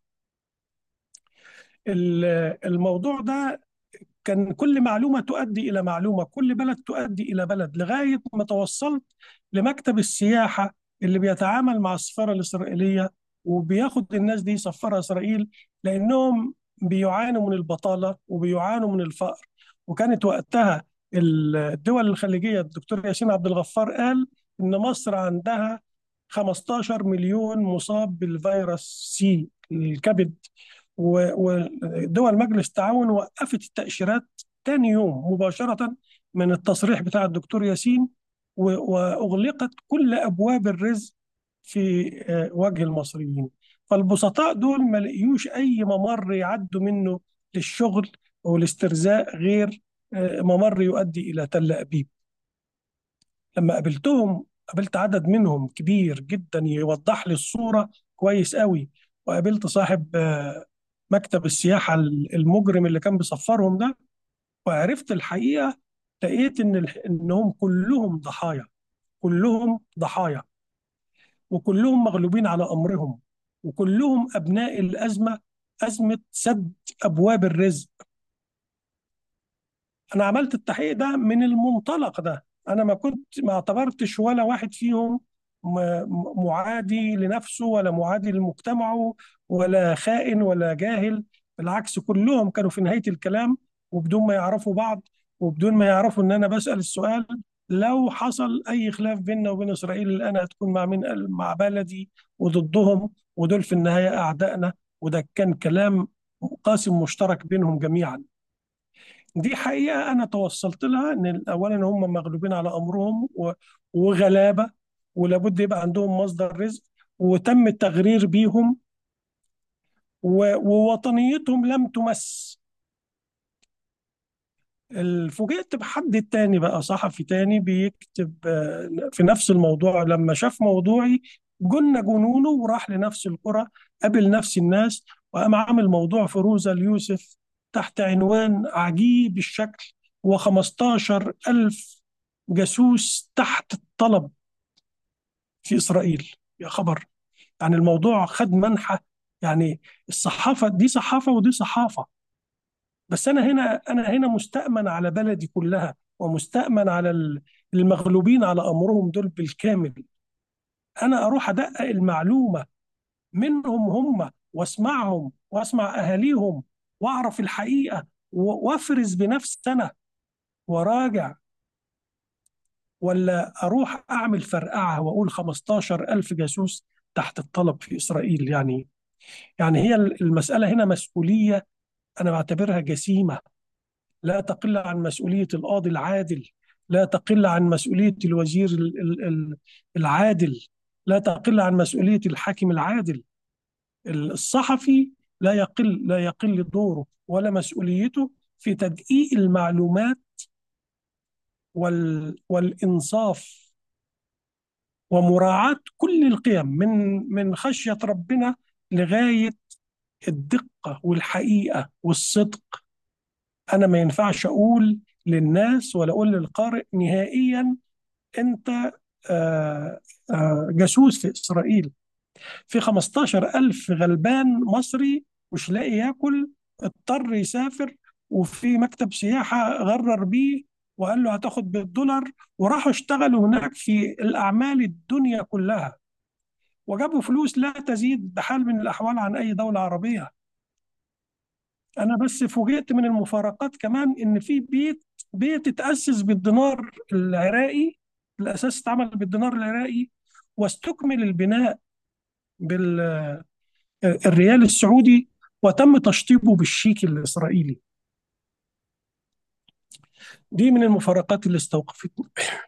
الموضوع ده كان كل معلومة تؤدي إلى معلومة كل بلد تؤدي إلى بلد لغاية ما توصلت لمكتب السياحة اللي بيتعامل مع السفارة الإسرائيلية وبياخد الناس دي يسفرها إسرائيل لأنهم بيعانوا من البطالة وبيعانوا من الفقر وكانت وقتها الدول الخليجية الدكتور ياسين عبد الغفار قال إن مصر عندها 15 مليون مصاب بالفيروس سي الكبد ودول مجلس التعاون وقفت التأشيرات تاني يوم مباشرة من التصريح بتاع الدكتور ياسين وأغلقت كل أبواب الرزق في وجه المصريين فالبسطاء دول ما لقيوش أي ممر يعدوا منه للشغل والاسترزاق غير آه، ممر يؤدي إلى تل أبيب لما قابلتهم قابلت عدد منهم كبير جدا يوضح لي الصورة كويس قوي وقابلت صاحب آه، مكتب السياحة المجرم اللي كان بيسفرهم ده وعرفت الحقيقة لقيت إن الح- إنهم كلهم ضحايا كلهم ضحايا وكلهم مغلوبين على أمرهم وكلهم أبناء الأزمة أزمة سد أبواب الرزق انا عملت التحقيق ده من المنطلق ده انا ما كنت ما اعتبرتش ولا واحد فيهم م- م- معادي لنفسه ولا معادي لمجتمعه ولا خائن ولا جاهل بالعكس كلهم كانوا في نهاية الكلام وبدون ما يعرفوا بعض وبدون ما يعرفوا ان انا بسأل السؤال لو حصل اي خلاف بيننا وبين اسرائيل الان هتكون مع مين قال مع بلدي وضدهم ودول في النهاية اعدائنا وده كان كلام قاسم مشترك بينهم جميعا دي حقيقة أنا توصلت لها إن أولا هم مغلوبين على أمرهم و- وغلابة ولابد يبقى عندهم مصدر رزق وتم التغرير بيهم و- ووطنيتهم لم تمس فوجئت بحد تاني بقى صحفي تاني بيكتب آه، في نفس الموضوع لما شاف موضوعي جن جنونه وراح لنفس القرى قابل نفس الناس وقام عامل موضوع فيروزة اليوسف تحت عنوان عجيب الشكل و15 ألف جاسوس تحت الطلب في إسرائيل يا خبر يعني الموضوع خد منحى يعني الصحافة دي صحافة ودي صحافة بس انا هنا انا هنا مستأمن على بلدي كلها ومستأمن على ال- المغلوبين على امرهم دول بالكامل انا اروح ادقق المعلومه منهم هم واسمعهم واسمع اهاليهم واعرف الحقيقه و- وافرز بنفسي انا وراجع ولا اروح اعمل فرقعه واقول 15 الف جاسوس تحت الطلب في اسرائيل يعني يعني هي المساله هنا مسؤوليه انا بعتبرها جسيمه لا تقل عن مسؤولية القاضي العادل لا تقل عن مسؤولية الوزير ال- ال- ال- العادل لا تقل عن مسؤولية الحاكم العادل الصحفي لا يقل لا يقل دوره ولا مسؤوليته في تدقيق المعلومات وال والإنصاف ومراعاة كل القيم من من خشية ربنا لغاية الدقة والحقيقة والصدق انا ما ينفعش اقول للناس ولا اقول للقارئ نهائيا انت آه، آه، جاسوس في اسرائيل في 15 الف غلبان مصري مش لاقي ياكل اضطر يسافر وفي مكتب سياحة غرر بيه وقال له هتاخد بالدولار وراحوا اشتغلوا هناك في الأعمال الدنيا كلها وجابوا فلوس لا تزيد بحال من الأحوال عن أي دولة عربية انا بس فوجئت من المفارقات كمان ان في بيت بيت اتاسس بالدينار العراقي الاساس اتعمل بالدينار العراقي واستكمل البناء بالريال السعودي وتم تشطيبه بالشيك الاسرائيلي دي من المفارقات اللي استوقفتني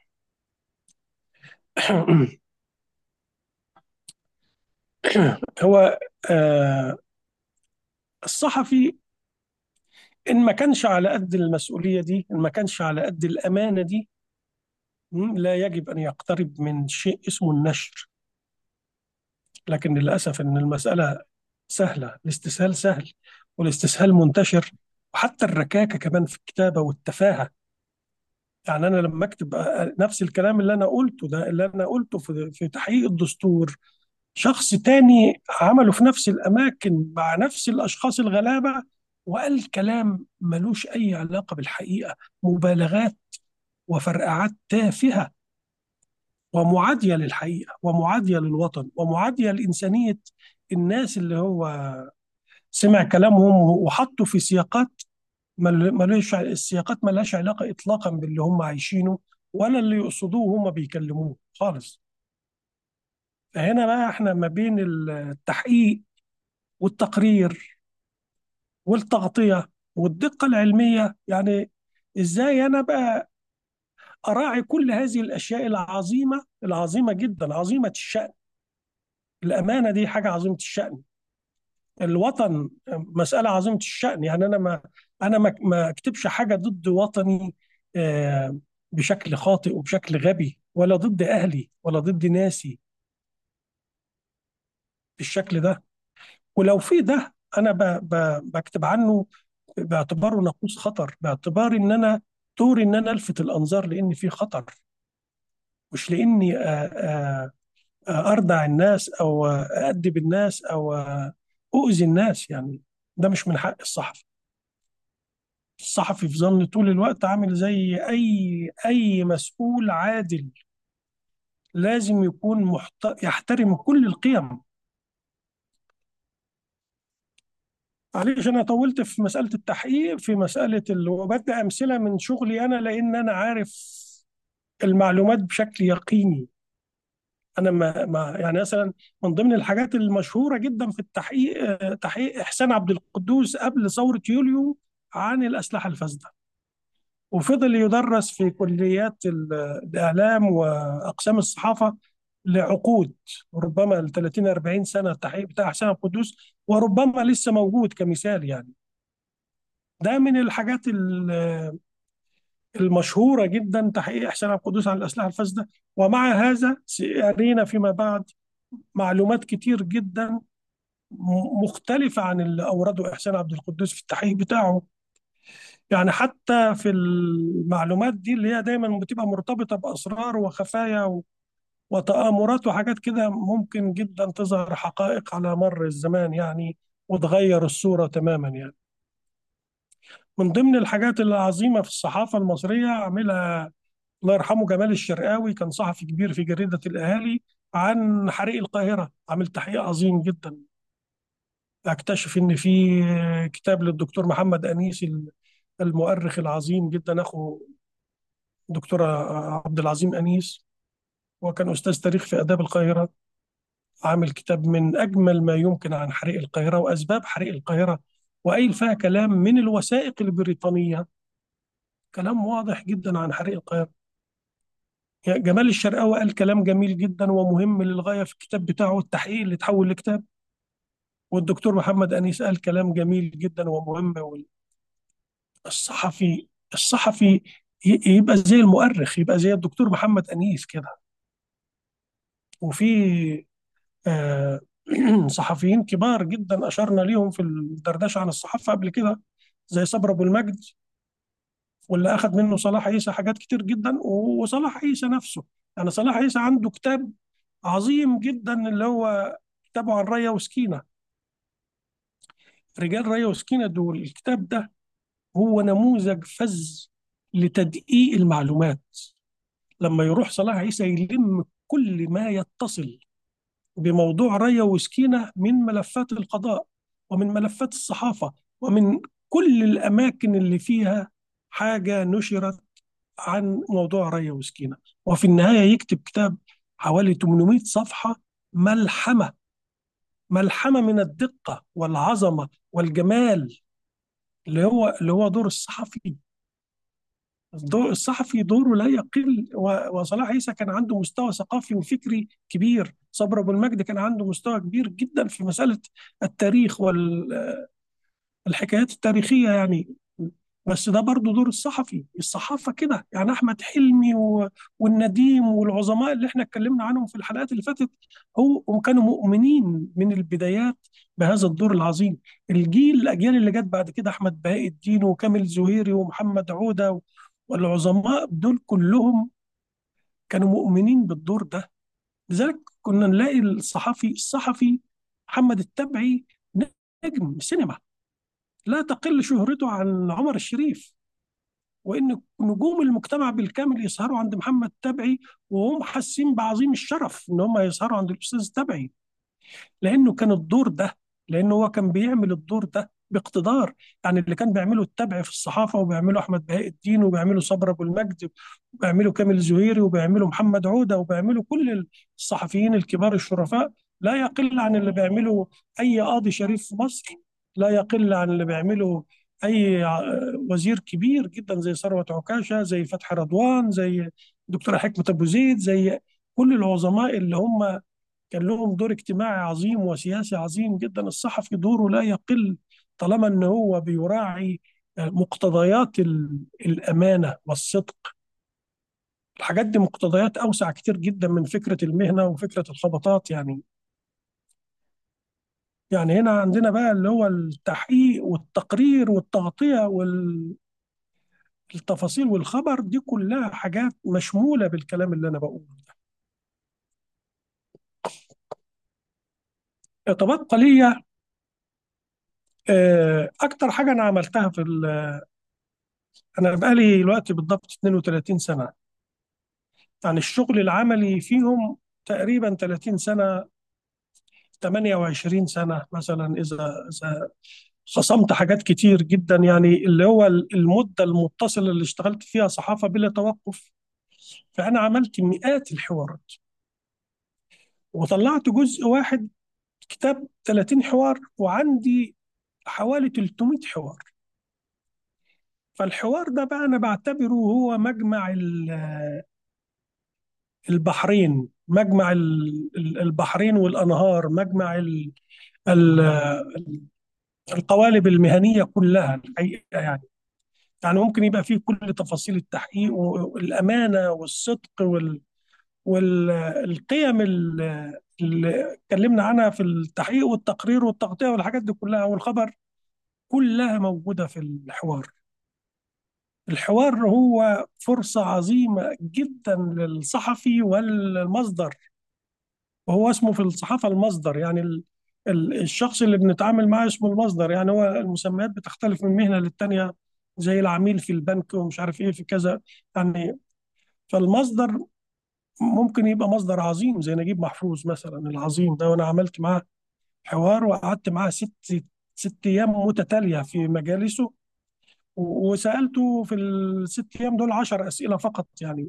هو آه، الصحفي ان ما كانش على قد المسؤوليه دي ان ما كانش على قد الامانه دي م، لا يجب ان يقترب من شيء اسمه النشر لكن للاسف ان المساله سهلة الاستسهال سهل والاستسهال منتشر وحتى الركاكة كمان في الكتابة والتفاهة يعني أنا لما أكتب نفس الكلام اللي أنا قلته ده اللي أنا قلته في, في تحقيق الدستور شخص تاني عمله في نفس الأماكن مع نفس الأشخاص الغلابة وقال كلام ملوش أي علاقة بالحقيقة مبالغات وفرقعات تافهة ومعادية للحقيقة ومعادية للوطن ومعادية لإنسانية الناس اللي هو سمع كلامهم وحطوا في سياقات مل- ملوش السياقات ملهاش علاقة إطلاقا باللي هم عايشينه ولا اللي يقصدوه هم بيكلموه خالص فهنا بقى احنا ما بين التحقيق والتقرير والتغطية والدقة العلمية يعني ازاي انا بقى اراعي كل هذه الاشياء العظيمة العظيمة جدا عظيمة الشأن الامانة دي حاجة عظيمة الشأن الوطن مسألة عظيمة الشأن يعني أنا ما انا ما ما اكتبش حاجه ضد وطني آه، بشكل خاطئ وبشكل غبي ولا ضد اهلي ولا ضد ناسي بالشكل ده ولو في ده انا ب... ب... بكتب عنه باعتباره ناقوس خطر باعتبار ان انا دوري ان انا الفت الانظار لان في خطر مش لاني آه، آه، آه، اردع الناس او آه، اادب الناس او آه، اؤذي الناس يعني ده مش من حق الصحفي الصحفي في ظني طول الوقت عامل زي اي اي مسؤول عادل لازم يكون محت... يحترم كل القيم معلش انا طولت في مساله التحقيق في مساله ال... وبدي امثله من شغلي انا لان انا عارف المعلومات بشكل يقيني انا ما, ما يعني مثلا من ضمن الحاجات المشهوره جدا في التحقيق آه، تحقيق احسان عبد القدوس قبل ثوره يوليو عن الاسلحه الفاسده وفضل يدرس في كليات ال- الاعلام واقسام الصحافه لعقود ربما ل 30 40 سنه التحقيق بتاع احسان عبد القدوس وربما لسه موجود كمثال يعني ده من الحاجات ال- المشهوره جدا تحقيق احسان عبد القدوس عن الاسلحه الفاسده ومع هذا سيرينا فيما بعد معلومات كتير جدا م- مختلفة عن اللي أورده إحسان عبد القدوس في التحقيق بتاعه يعني حتى في المعلومات دي اللي هي دايما بتبقى مرتبطة بأسرار وخفايا و- وتآمرات وحاجات كده ممكن جدا تظهر حقائق على مر الزمان يعني وتغير الصورة تماما يعني من ضمن الحاجات العظيمة في الصحافة المصرية عملها الله يرحمه جمال الشرقاوي كان صحفي كبير في جريدة الأهالي عن حريق القاهرة عمل تحقيق عظيم جدا اكتشف ان في كتاب للدكتور محمد انيس المؤرخ العظيم جدا اخو دكتور عبد العظيم انيس وكان استاذ تاريخ في اداب القاهره عامل كتاب من اجمل ما يمكن عن حريق القاهره واسباب حريق القاهره وقايل فيها كلام من الوثائق البريطانيه كلام واضح جدا عن حريق القاهره يعني جمال الشرقاوي قال كلام جميل جدا ومهم للغايه في الكتاب بتاعه التحقيق اللي اتحول لكتاب والدكتور محمد انيس قال كلام جميل جدا ومهم الصحفي الصحفي ي- يبقى زي المؤرخ يبقى زي الدكتور محمد أنيس كده وفي آه، صحفيين كبار جدا أشرنا ليهم في الدردشة عن الصحافة قبل كده زي صبر أبو المجد واللي أخذ منه صلاح عيسى حاجات كتير جدا وصلاح عيسى نفسه يعني صلاح عيسى عنده كتاب عظيم جدا اللي هو كتابه عن ريا وسكينة رجال ريا وسكينة دول الكتاب ده هو نموذج فذ لتدقيق المعلومات لما يروح صلاح عيسى يلم كل ما يتصل بموضوع ريا وسكينة من ملفات القضاء ومن ملفات الصحافة ومن كل الأماكن اللي فيها حاجة نشرت عن موضوع ريا وسكينة وفي النهاية يكتب كتاب حوالي 800 صفحة ملحمة ملحمة من الدقة والعظمة والجمال اللي هو اللي هو دور الصحفي الدور الصحفي دوره لا يقل و- وصلاح عيسى كان عنده مستوى ثقافي وفكري كبير صبر أبو المجد كان عنده مستوى كبير جدا في مسألة التاريخ والحكايات التاريخية يعني بس ده برضه دور الصحفي الصحافة كده يعني أحمد حلمي و- والنديم والعظماء اللي احنا اتكلمنا عنهم في الحلقات اللي فاتت هو هم كانوا مؤمنين من البدايات بهذا الدور العظيم الجيل الأجيال اللي جت بعد كده أحمد بهاء الدين وكامل زهيري ومحمد عودة والعظماء دول كلهم كانوا مؤمنين بالدور ده لذلك كنا نلاقي الصحفي الصحفي محمد التبعي نجم سينما لا تقل شهرته عن عمر الشريف وان نجوم المجتمع بالكامل يسهروا عند محمد تبعي وهم حاسين بعظيم الشرف ان هم يسهروا عند الاستاذ تبعي لانه كان الدور ده لانه هو كان بيعمل الدور ده باقتدار يعني اللي كان بيعمله التبع في الصحافه وبيعمله احمد بهاء الدين وبيعمله صبر ابو المجد وبيعمله كامل زهيري وبيعمله محمد عوده وبيعمله كل الصحفيين الكبار الشرفاء لا يقل عن اللي بيعمله اي قاضي شريف في مصر لا يقل عن اللي بيعمله اي ع- وزير كبير جدا زي ثروت عكاشه زي فتحي رضوان زي دكتوره حكمه ابو زيد زي كل العظماء اللي هم كان لهم دور اجتماعي عظيم وسياسي عظيم جدا الصحفي دوره لا يقل طالما ان هو بيراعي مقتضيات ال- الامانه والصدق الحاجات دي مقتضيات اوسع كتير جدا من فكره المهنه وفكره الخبطات يعني يعني هنا عندنا بقى اللي هو التحقيق والتقرير والتغطيه والتفاصيل والخبر دي كلها حاجات مشموله بالكلام اللي انا بقوله ده تبقى ليا آه، اكتر حاجه انا عملتها في ال- انا بقالي دلوقتي بالضبط 32 سنه يعني الشغل العملي فيهم تقريبا 30 سنه 28 سنه مثلا اذا اذا خصمت حاجات كتير جدا يعني اللي هو المده المتصله اللي اشتغلت فيها صحافه بلا توقف فانا عملت مئات الحوارات وطلعت جزء واحد كتاب 30 حوار وعندي حوالي 300 حوار فالحوار ده بقى انا بعتبره هو مجمع ال- البحرين مجمع ال- ال- البحرين والانهار مجمع ال- ال- القوالب المهنيه كلها الحقيقه يعني يعني ممكن يبقى فيه كل تفاصيل التحقيق والامانه والصدق وال والقيم اللي اتكلمنا عنها في التحقيق والتقرير والتغطيه والحاجات دي كلها والخبر كلها موجوده في الحوار الحوار هو فرصة عظيمة جدا للصحفي والمصدر وهو اسمه في الصحافة المصدر يعني ال- ال- الشخص اللي بنتعامل معاه اسمه المصدر يعني هو المسميات بتختلف من مهنة للتانية زي العميل في البنك ومش عارف ايه في كذا يعني فالمصدر ممكن يبقى مصدر عظيم زي نجيب محفوظ مثلا العظيم ده وانا عملت معاه حوار وقعدت معاه ست ست ايام متتالية في مجالسه و- وسألته في الست ايام دول عشر اسئلة فقط يعني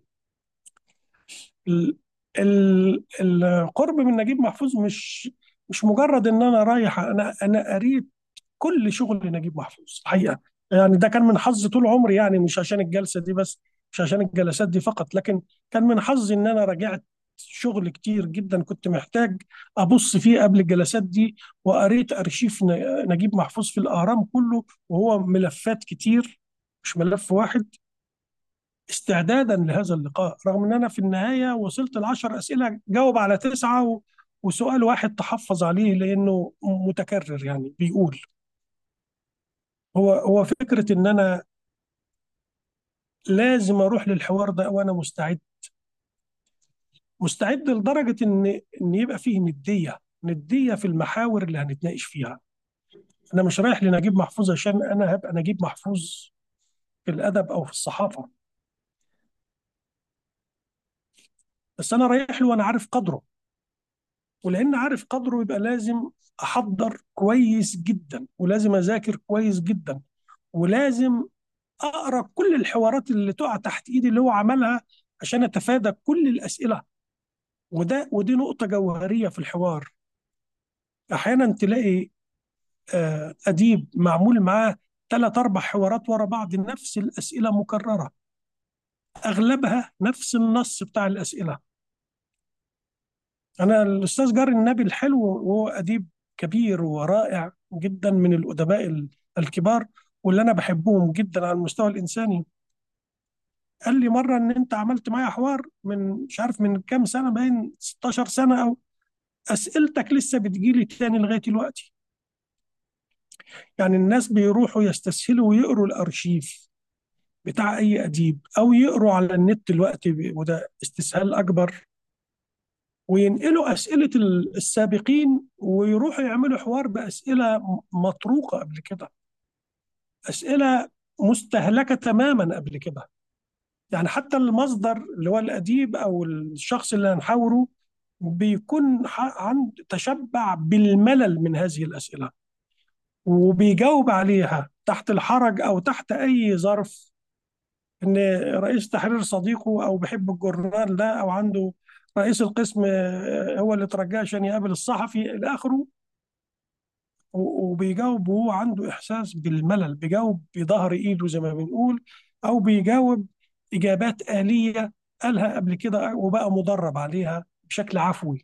ال- ال- القرب من نجيب محفوظ مش مش مجرد ان انا رايح انا انا قريت كل شغل نجيب محفوظ الحقيقه يعني ده كان من حظي طول عمري يعني مش عشان الجلسه دي بس مش عشان الجلسات دي فقط لكن كان من حظي ان انا راجعت شغل كتير جدا كنت محتاج ابص فيه قبل الجلسات دي وقريت ارشيف ن- نجيب محفوظ في الاهرام كله وهو ملفات كتير مش ملف واحد استعدادا لهذا اللقاء رغم ان انا في النهايه وصلت العشر اسئله جاوب على تسعه و... وسؤال واحد تحفظ عليه لانه متكرر يعني بيقول هو هو فكره ان انا لازم اروح للحوار ده وانا مستعد مستعد لدرجه ان ان يبقى فيه نديه نديه في المحاور اللي هنتناقش فيها انا مش رايح لنجيب محفوظ عشان انا هبقى نجيب محفوظ في الادب او في الصحافه بس انا رايح له وانا عارف قدره ولان عارف قدره يبقى لازم احضر كويس جدا ولازم اذاكر كويس جدا ولازم اقرا كل الحوارات اللي تقع تحت ايدي اللي هو عملها عشان اتفادى كل الاسئله وده ودي نقطه جوهريه في الحوار احيانا تلاقي آه، اديب معمول معاه ثلاث اربع حوارات ورا بعض نفس الاسئله مكرره اغلبها نفس النص بتاع الاسئله انا الاستاذ جاري النبي الحلو وهو اديب كبير ورائع جدا من الادباء ال- الكبار واللي انا بحبهم جدا على المستوى الانساني قال لي مره ان انت عملت معايا حوار من مش عارف من كام سنه باين 16 سنه او اسئلتك لسه بتجيلي تاني لغايه دلوقتي يعني الناس بيروحوا يستسهلوا ويقروا الارشيف بتاع اي اديب او يقروا على النت دلوقتي وده استسهال اكبر وينقلوا أسئلة ال- السابقين ويروحوا يعملوا حوار بأسئلة م- مطروقة قبل كده أسئلة مستهلكة تماما قبل كده يعني حتى المصدر اللي هو الأديب أو الشخص اللي هنحاوره بيكون ح- عند تشبع بالملل من هذه الأسئلة وبيجاوب عليها تحت الحرج أو تحت أي ظرف ان رئيس تحرير صديقه او بيحب الجورنال ده او عنده رئيس القسم آه، هو اللي ترجاه عشان يقابل الصحفي الى اخره و- وبيجاوب وهو عنده احساس بالملل بيجاوب بظهر ايده زي ما بنقول او بيجاوب اجابات آلية قالها قبل كده وبقى مدرب عليها بشكل عفوي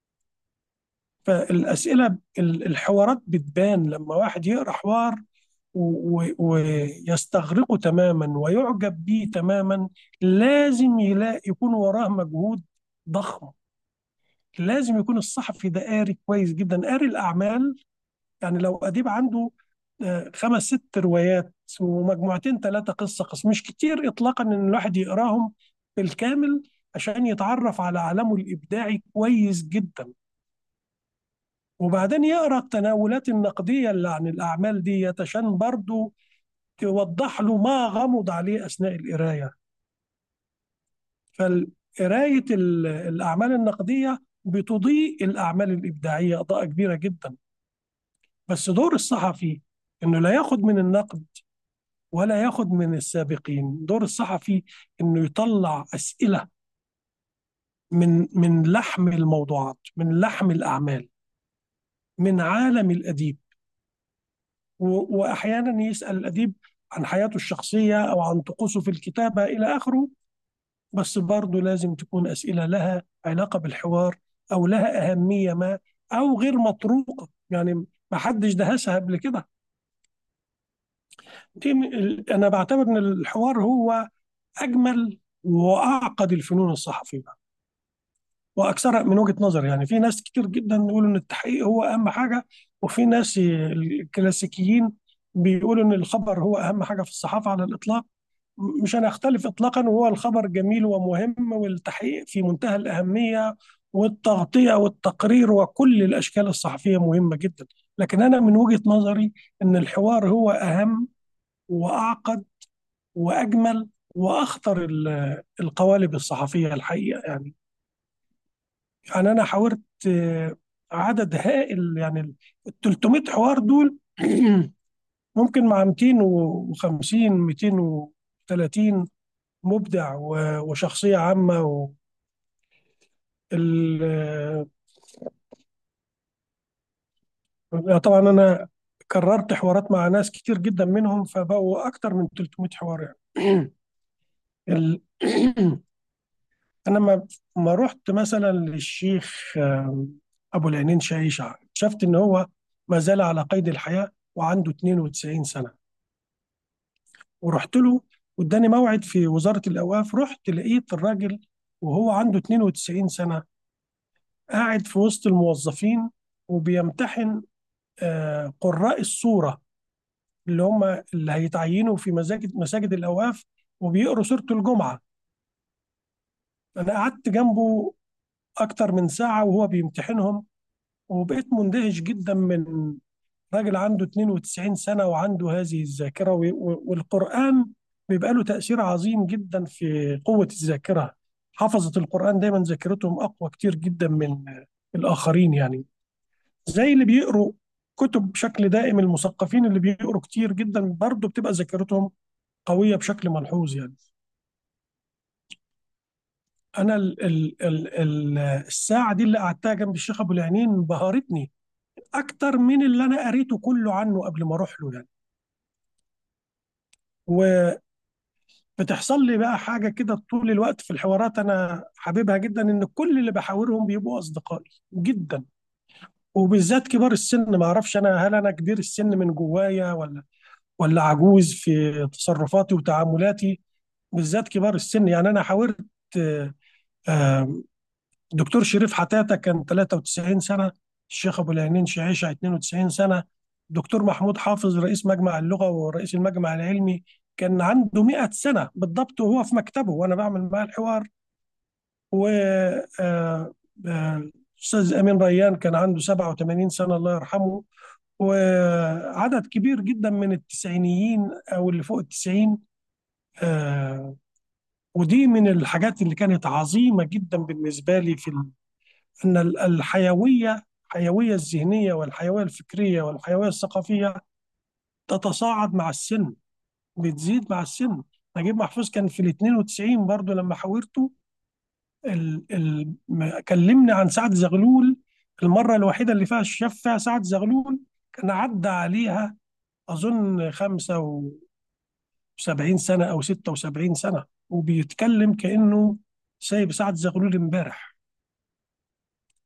فالاسئله ال- الحوارات بتبان لما واحد يقرا حوار و- و- ويستغرقه تماما ويعجب به تماما لازم يلاقي يكون وراه مجهود ضخم لازم يكون الصحفي ده قاري كويس جدا قاري الأعمال يعني لو أديب عنده آه، خمس ست روايات ومجموعتين ثلاثة قصة قصة مش كتير إطلاقا إن الواحد يقراهم بالكامل عشان يتعرف على عالمه الإبداعي كويس جدا وبعدين يقرأ التناولات النقدية اللي عن الأعمال دي عشان برضو توضح له ما غمض عليه أثناء القراية فقراية ال- الأعمال النقدية بتضيء الأعمال الإبداعية إضاءة كبيرة جدا بس دور الصحفي إنه لا ياخد من النقد ولا ياخد من السابقين دور الصحفي إنه يطلع أسئلة من من لحم الموضوعات من لحم الأعمال من عالم الأديب و- وأحيانا يسأل الأديب عن حياته الشخصية أو عن طقوسه في الكتابة إلى آخره بس برضه لازم تكون أسئلة لها علاقة بالحوار أو لها أهمية ما أو غير مطروقة يعني ما حدش دهسها قبل كده دي م- ال- أنا بعتبر إن الحوار هو أجمل وأعقد الفنون الصحفية وأكثرها من وجهة نظري يعني في ناس كتير جدا يقولوا إن التحقيق هو أهم حاجة وفي ناس الكلاسيكيين بيقولوا إن الخبر هو أهم حاجة في الصحافة على الإطلاق مش أنا أختلف إطلاقا وهو الخبر جميل ومهم والتحقيق في منتهى الأهمية والتغطية والتقرير وكل الأشكال الصحفية مهمة جدا لكن أنا من وجهة نظري إن الحوار هو أهم وأعقد وأجمل وأخطر ال- القوالب الصحفية الحقيقة يعني يعني أنا حاورت آه، عدد هائل يعني ال 300 حوار دول ممكن مع 250 230 مبدع و- وشخصية عامة و ال- آه، طبعا أنا كررت حوارات مع ناس كتير جدا منهم فبقوا أكتر من 300 حوار يعني ال- أنا ما ما رحت مثلا للشيخ آه، أبو العينين شايشة شفت إن هو ما زال على قيد الحياة وعنده 92 سنة ورحت له واداني موعد في وزارة الأوقاف رحت لقيت الراجل وهو عنده 92 سنة قاعد في وسط الموظفين وبيمتحن آه، قراء الصورة اللي هم اللي هيتعينوا في مساجد مساجد الأوقاف وبيقروا سورة الجمعة أنا قعدت جنبه أكتر من ساعة وهو بيمتحنهم وبقيت مندهش جدا من راجل عنده 92 سنة وعنده هذه الذاكرة و- و- والقرآن بيبقى له تأثير عظيم جدا في قوة الذاكرة حفظة القرآن دايما ذاكرتهم أقوى كتير جدا من الآخرين يعني زي اللي بيقروا كتب بشكل دائم المثقفين اللي بيقروا كتير جدا برضه بتبقى ذاكرتهم قوية بشكل ملحوظ يعني أنا ال ال ال ال الساعة دي اللي قعدتها جنب الشيخ أبو العينين بهرتني أكتر من اللي أنا قريته كله عنه قبل ما أروح له يعني بتحصل لي بقى حاجة كده طول الوقت في الحوارات أنا حاببها جدا إن كل اللي بحاورهم بيبقوا أصدقائي جدا وبالذات كبار السن ما أعرفش أنا هل أنا كبير السن من جوايا ولا ولا عجوز في تصرفاتي وتعاملاتي بالذات كبار السن يعني أنا حاورت آه، آه، دكتور شريف حتاتة كان 93 سنة الشيخ أبو العينين شعيشة 92 سنة دكتور محمود حافظ رئيس مجمع اللغة ورئيس المجمع العلمي كان عنده 100 سنة بالضبط وهو في مكتبه وأنا بعمل معاه الحوار و آه، آه، أستاذ أمين ريان كان عنده 87 سنة الله يرحمه وعدد كبير جدا من التسعينيين أو اللي فوق التسعين آه، ودي من الحاجات اللي كانت عظيمة جدا بالنسبة لي في ال- أن ال- الحيوية الحيوية الذهنية والحيوية الفكرية والحيوية الثقافية تتصاعد مع السن بتزيد مع السن نجيب محفوظ كان في ال 92 برضه لما حاورته ال ال ما- كلمني عن سعد زغلول المرة الوحيدة اللي فيها شاف فيها سعد زغلول كان عدى عليها أظن 75 سنة أو 76 سنة وبيتكلم كأنه سايب سعد زغلول امبارح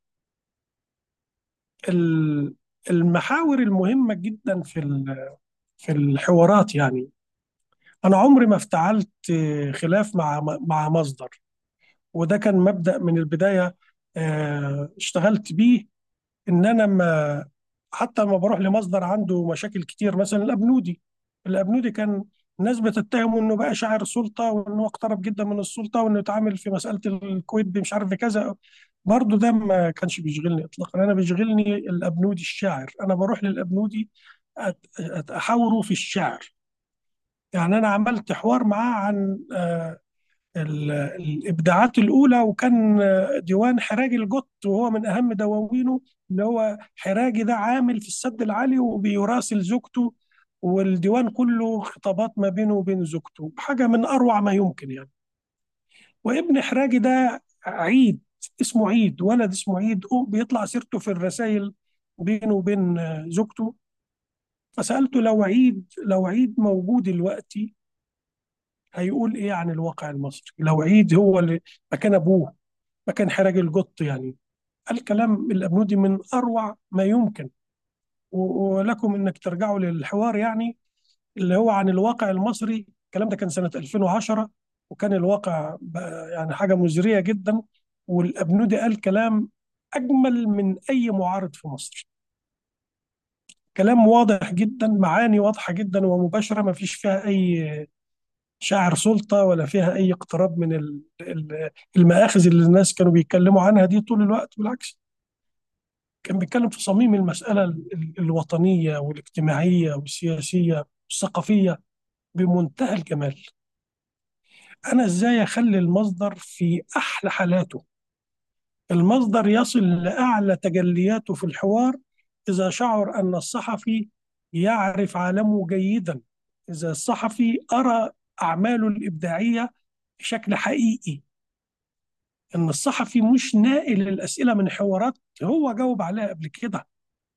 ال- المحاور المهمة جدا في ال- في الحوارات يعني انا عمري ما افتعلت خلاف مع مع مصدر وده كان مبدأ من البداية آه، اشتغلت بيه ان انا ما حتى لما بروح لمصدر عنده مشاكل كتير مثلا الابنودي الابنودي كان الناس بتتهمه انه بقى شاعر سلطه وانه اقترب جدا من السلطه وانه اتعامل في مساله الكويت مش عارف كذا برضه ده ما كانش بيشغلني اطلاقا انا بيشغلني الابنودي الشاعر انا بروح للابنودي أت- أت- احاوره في الشعر يعني انا عملت حوار معاه عن آه، ال- الإبداعات الأولى وكان ديوان حراجي الجط وهو من أهم دواوينه اللي هو حراجي ده عامل في السد العالي وبيراسل زوجته والديوان كله خطابات ما بينه وبين زوجته حاجة من أروع ما يمكن يعني وابن حراجي ده عيد اسمه عيد ولد اسمه عيد أو بيطلع سيرته في الرسائل بينه وبين زوجته فسألته لو عيد لو عيد موجود دلوقتي هيقول ايه عن الواقع المصري لو عيد هو اللي مكان ابوه مكان حراج القط يعني الكلام الأبنودي من أروع ما يمكن و- ولكم إنك ترجعوا للحوار يعني اللي هو عن الواقع المصري الكلام ده كان سنة 2010 وكان الواقع بقى يعني حاجة مزرية جدا والأبنودي قال كلام أجمل من أي معارض في مصر كلام واضح جدا معاني واضحة جدا ومباشرة ما فيش فيها أي شاعر سلطة ولا فيها أي اقتراب من ال- ال- المآخذ اللي الناس كانوا بيتكلموا عنها دي طول الوقت بالعكس كان بيتكلم في صميم المسألة ال- ال- الوطنية والاجتماعية والسياسية والثقافية بمنتهى الجمال أنا إزاي أخلي المصدر في أحلى حالاته المصدر يصل لأعلى تجلياته في الحوار إذا شعر أن الصحفي يعرف عالمه جيدا إذا الصحفي أرى أعماله الإبداعية بشكل حقيقي إن الصحفي مش ناقل الأسئلة من حوارات هو جاوب عليها قبل كده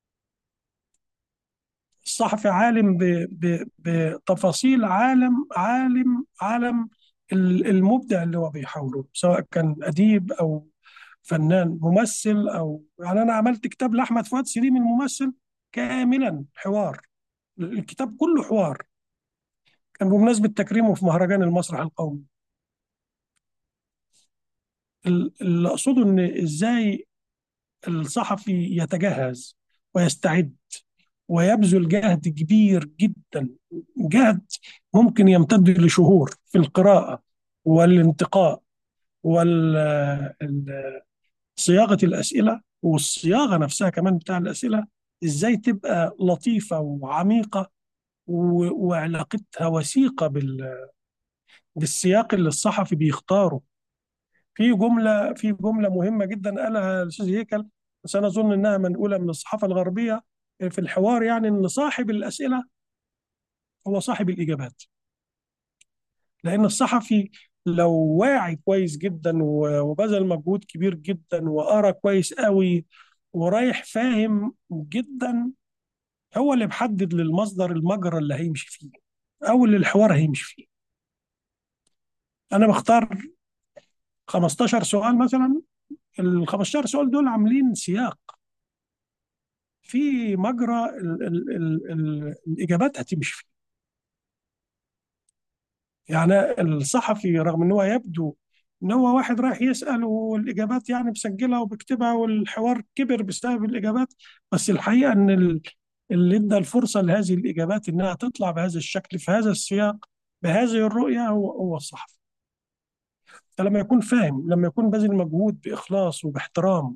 الصحفي عالم ب... ب... بتفاصيل عالم عالم عالم ال- المبدع اللي هو بيحاوره سواء كان أديب أو فنان ممثل أو يعني أنا عملت كتاب لأحمد فؤاد سليم الممثل كاملا حوار الكتاب كله حوار كان بمناسبة تكريمه في مهرجان المسرح القومي ال- اللي أقصده إن إزاي الصحفي يتجهز ويستعد ويبذل جهد كبير جدا جهد ممكن يمتد لشهور في القراءة والانتقاء وصياغة الأسئلة والصياغة نفسها كمان بتاع الأسئلة إزاي تبقى لطيفة وعميقة و- وعلاقتها وثيقة بال- بالسياق اللي الصحفي بيختاره في جملة في جملة مهمة جدا قالها الأستاذ هيكل بس أنا أظن إنها منقولة من الصحافة الغربية في الحوار يعني إن صاحب الأسئلة هو صاحب الإجابات لأن الصحفي لو واعي كويس جدا و- وبذل مجهود كبير جدا وقرا كويس قوي ورايح فاهم جدا هو اللي محدد للمصدر المجرى اللي هيمشي فيه أو اللي الحوار هيمشي فيه أنا بختار 15 سؤال مثلا ال 15 سؤال دول عاملين سياق في مجرى ال ال ال ال الإجابات هتمشي فيه يعني الصحفي رغم ان هو يبدو ان هو واحد رايح يسأل والاجابات يعني مسجلها وبيكتبها والحوار كبر بسبب الاجابات بس الحقيقة ان ال- اللي ادى الفرصة لهذه الاجابات انها تطلع بهذا الشكل في هذا السياق بهذه الرؤية هو هو الصحفي فلما يكون فاهم لما يكون باذل مجهود بإخلاص وباحترام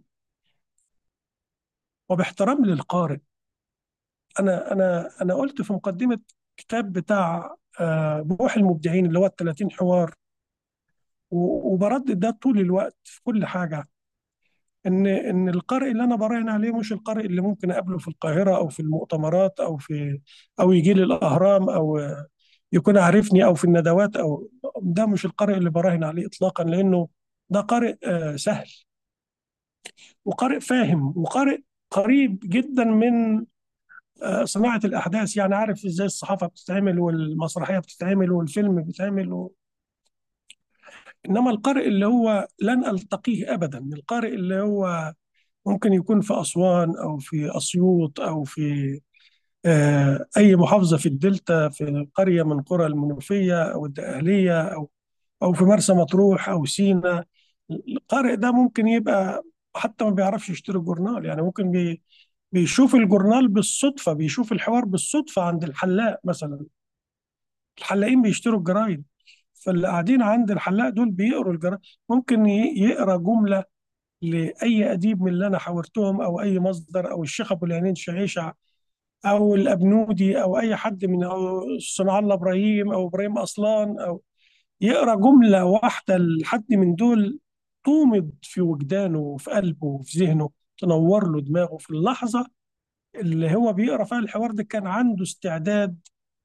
وباحترام للقارئ انا انا انا قلت في مقدمة كتاب بتاع آه، بوح المبدعين اللي هو ال 30 حوار و- وبردد ده طول الوقت في كل حاجة ان ان القارئ اللي انا براهن عليه مش القارئ اللي ممكن اقابله في القاهره او في المؤتمرات او في او يجي لي الاهرام او يكون عارفني او في الندوات او ده مش القارئ اللي براهن عليه اطلاقا لانه ده قارئ آه، سهل وقارئ فاهم وقارئ قريب جدا من آه، صناعه الاحداث يعني عارف ازاي الصحافه بتتعمل والمسرحيه بتتعمل والفيلم بيتعمل و... انما القارئ اللي هو لن التقيه ابدا القارئ اللي هو ممكن يكون في أسوان أو في أسيوط أو في آه، أي محافظة في الدلتا في قرية من قرى المنوفية أو الدقهلية أو أو في مرسى مطروح أو سينا القارئ ده ممكن يبقى حتى ما بيعرفش يشتري الجورنال يعني ممكن بي بيشوف الجورنال بالصدفة بيشوف الحوار بالصدفة عند الحلاق مثلا الحلاقين بيشتروا الجرايد فاللي قاعدين عند الحلاق دول بيقروا الجرايد ممكن ي- يقرا جملة لأي أديب من اللي أنا حاورتهم أو أي مصدر أو الشيخ أبو العينين شعيشة او الابنودي او اي حد من او صنع الله ابراهيم او ابراهيم اصلان او يقرا جمله واحده لحد من دول تومض في وجدانه وفي قلبه وفي ذهنه تنور له دماغه في اللحظه اللي هو بيقرا فيها الحوار ده كان عنده استعداد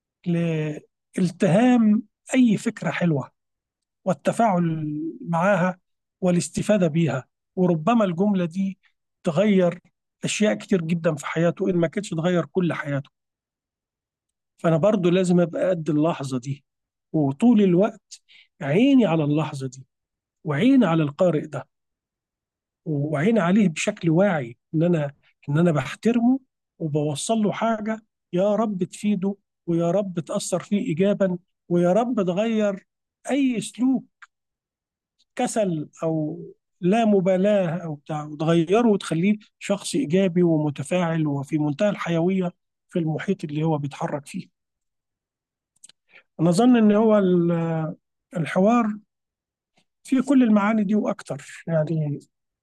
لالتهام اي فكره حلوه والتفاعل معاها والاستفاده بيها وربما الجمله دي تغير اشياء كتير جدا في حياته ان ما كانتش تغير كل حياته فانا برضو لازم ابقى قد اللحظه دي وطول الوقت عيني على اللحظه دي وعيني على القارئ ده وعيني عليه بشكل واعي ان انا ان انا بحترمه وبوصل له حاجه يا رب تفيده ويا رب تاثر فيه ايجابا ويا رب تغير اي سلوك كسل او لا مبالاه او بتاع وتغيره وتخليه شخص ايجابي ومتفاعل وفي منتهى الحيويه في المحيط اللي هو بيتحرك فيه أنا أظن إن هو ال- الحوار فيه كل المعاني دي وأكتر يعني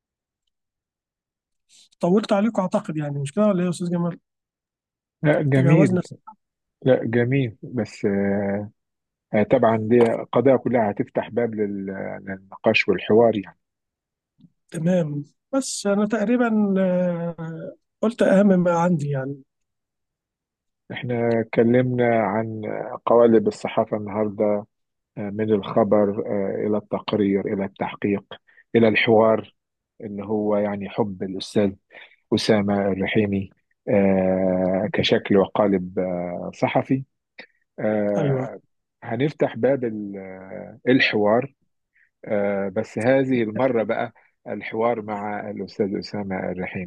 طولت عليكم أعتقد يعني مش كده ولا إيه يا أستاذ جمال؟
لا جميل
تجاوزنا
لا جميل بس آه، آه، طبعا دي قضايا كلها هتفتح باب لل- للنقاش والحوار يعني
تمام بس أنا تقريبا آه، قلت أهم ما عندي يعني
احنا اتكلمنا عن قوالب الصحافة النهاردة آه، من الخبر آه، إلى التقرير إلى التحقيق إلى الحوار اللي هو يعني حب الأستاذ أسامة الرحيمي آه، كشكل وقالب آه، صحفي
أيوه
آه، هنفتح باب ال- آه، الحوار آه، بس هذه المرة بقى الحوار مع الأستاذ أسامة الرحيمي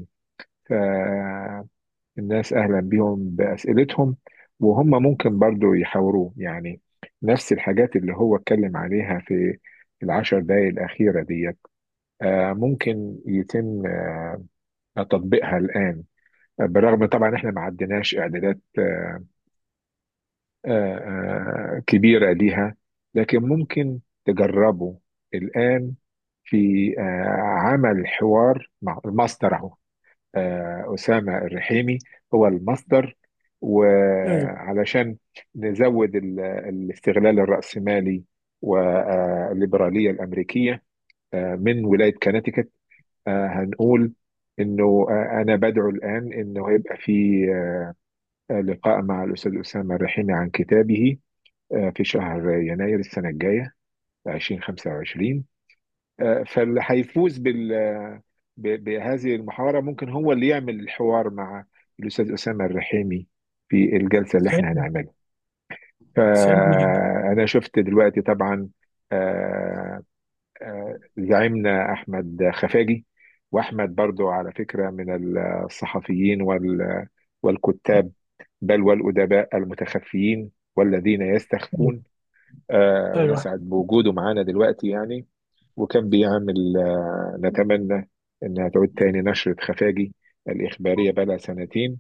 فالناس أهلا بهم بأسئلتهم وهم ممكن برضو يحاوروه يعني نفس الحاجات اللي هو اتكلم عليها في العشر دقايق الأخيرة ديت آه، ممكن يتم آه، تطبيقها الآن بالرغم طبعا احنا ما عندناش إعدادات آه، آه، آه، كبيرة ليها لكن ممكن تجربوا الآن في آه، عمل حوار مع المصدر أهو آه، أسامة الرحيمي هو المصدر
أيوه
وعلشان نزود ال- الاستغلال الرأسمالي والليبرالية الأمريكية آه، من ولاية كونتيكت آه، هنقول إنه آه، أنا بدعو الآن إنه هيبقى في آه، لقاء مع الأستاذ أسامة الرحيمي عن كتابه آه، في شهر يناير السنة الجاية 2025 آه، فاللي هيفوز بال ب- بهذه المحاورة ممكن هو اللي يعمل الحوار مع الأستاذ أسامة الرحيمي في الجلسة اللي احنا
يسعدني
هنعملها
يسعدني جدا
فأنا شفت دلوقتي طبعا آه، آه، زعيمنا أحمد خفاجي وأحمد برضو على فكرة من الصحفيين وال- والكتاب بل والأدباء المتخفيين والذين يستخفون آه،
أيوه
ونسعد بوجوده معانا دلوقتي يعني وكان بيعمل آه، نتمنى إنها تعود تاني نشرة خفاجي الإخبارية بقى سنتين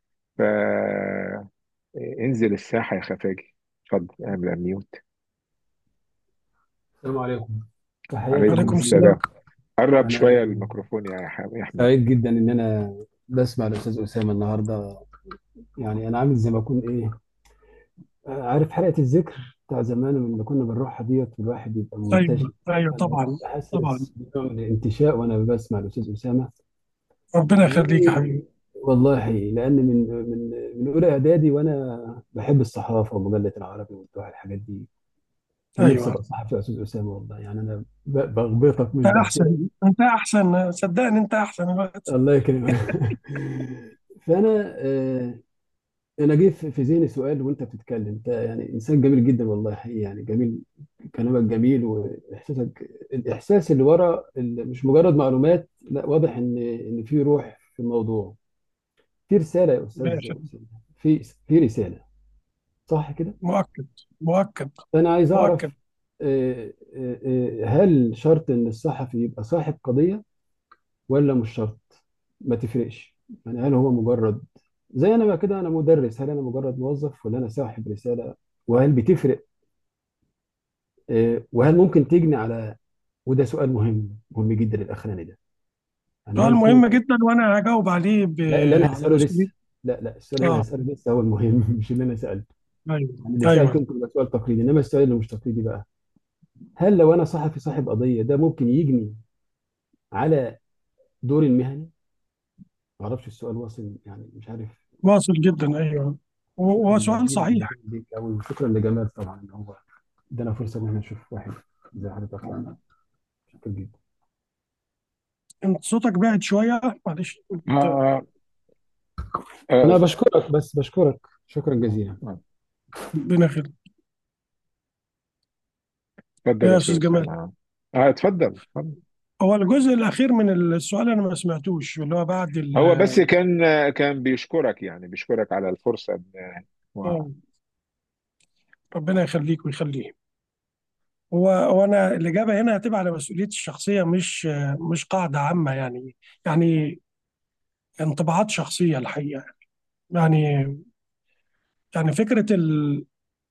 فانزل الساحة يا خفاجي اتفضل اعمل أميوت
السلام عليكم تحياتي
عليكم
عليكم
السلام
السلام
جزيلة
قرب
أنا
شوية الميكروفون يا ح- يا أحمد
سعيد جدا إن أنا بسمع الأستاذ أسامة النهاردة يعني أنا عامل زي ما أكون إيه عارف حلقة الذكر بتاع زمان لما كنا بنروحها ديت والواحد يبقى
أيوه
منتشي
أيوه
أنا
طبعا طبعا
حاسس بنوع من الانتشاء وأنا بسمع الأستاذ أسامة
ربنا يخليك يا
لأني
حبيبي
والله لأن من من من أولى إعدادي وأنا بحب الصحافة ومجلة العربي والدعاء الحاجات دي كان نفسي
أيوه
أبقى صحفي يا أستاذ أسامة والله يعني أنا ب- بغبطك مش
أنت
بغبطك
أحسن أنت أحسن صدقني أنت أحسن الوقت
الله يكرمك فانا آه، انا جه في في ذهني سؤال وانت بتتكلم انت يعني انسان جميل جدا والله حقيقي يعني جميل كلامك جميل واحساسك الاحساس اللي ورا ال- مش مجرد معلومات لا واضح ان ان في روح في الموضوع في رساله يا استاذ
ماشي
أسامة. في في رساله صح كده
مؤكد مؤكد
فانا عايز
مؤكد
اعرف آه، آه، آه، هل شرط ان الصحفي يبقى صاحب قضيه ولا مش شرط ما تفرقش يعني هل هو مجرد زي انا بقى كده انا مدرس هل انا مجرد موظف ولا انا صاحب رساله وهل بتفرق آه، وهل ممكن تجني على وده سؤال مهم مهم جدا الاخراني ده يعني
سؤال
هل في
مهم جدا وانا هجاوب عليه ب...
لا اللي انا
على
هساله لسه
مسؤوليه
لا لا السؤال اللي انا
اه
هساله لسه هو المهم مش اللي انا سالته
ايوه
يعني اللي
ايوه
سالته ممكن يبقى سؤال تقليدي انما السؤال اللي مش تقليدي بقى هل لو انا صحفي صاحب قضيه ده ممكن يجني على دوري المهني ما اعرفش السؤال واصل يعني مش عارف
واصل جدا ايوه وهو
شكرا
سؤال
جزيلا
صحيح
جدا ليك قوي وشكرا لجمال طبعا ان هو ادانا فرصه ان احنا نشوف واحد زي حضرتك يعني شكرا جدا
انت صوتك بعد شويه معلش انت
آه آه
انا بشكرك بس بشكرك شكرا جزيلا
آه.
ربنا يخليك
اتفضل
يا
يا
استاذ
استاذ
جمال
اسامه اه اتفضل اتفضل
هو الجزء الاخير من السؤال انا ما سمعتوش اللي هو بعد ال
هو بس كان كان بيشكرك يعني بيشكرك على الفرصه إن- و-
آه، ربنا يخليك ويخليه هو هو انا الاجابه هنا هتبقى على مسؤوليتي الشخصيه مش مش قاعده عامه يعني يعني انطباعات شخصيه الحقيقه يعني يعني فكره ال-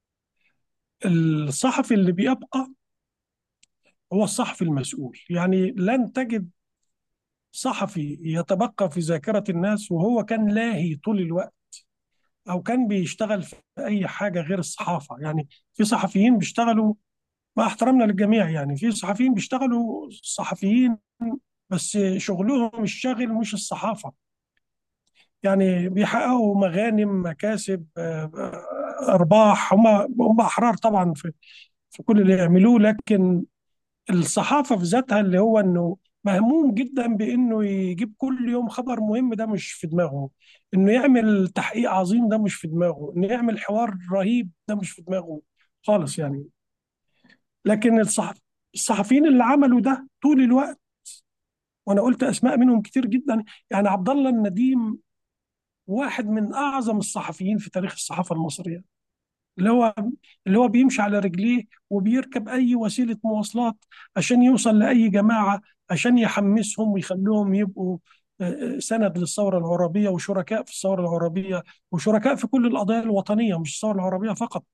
الصحفي اللي بيبقى هو الصحفي المسؤول يعني لن تجد صحفي يتبقى في ذاكره الناس وهو كان لاهي طول الوقت او كان بيشتغل في اي حاجه غير الصحافه يعني في صحفيين بيشتغلوا مع احترامنا للجميع يعني في صحفيين بيشتغلوا صحفيين بس شغلهم الشاغل مش الصحافه يعني بيحققوا مغانم مكاسب آه، آه، ارباح هم هم احرار طبعا في في كل اللي يعملوه لكن الصحافه في ذاتها اللي هو انه مهموم جدا بانه يجيب كل يوم خبر مهم ده مش في دماغه انه يعمل تحقيق عظيم ده مش في دماغه انه يعمل حوار رهيب ده مش في دماغه خالص يعني لكن الصحف الصحفيين اللي عملوا ده طول الوقت وانا قلت اسماء منهم كتير جدا يعني عبد الله النديم واحد من اعظم الصحفيين في تاريخ الصحافه المصريه اللي هو اللي هو بيمشي على رجليه وبيركب اي وسيله مواصلات عشان يوصل لاي جماعه عشان يحمسهم ويخليهم يبقوا آه، آه، سند للثوره العربيه وشركاء في الثوره العربيه وشركاء في كل القضايا الوطنيه مش الثوره العربيه فقط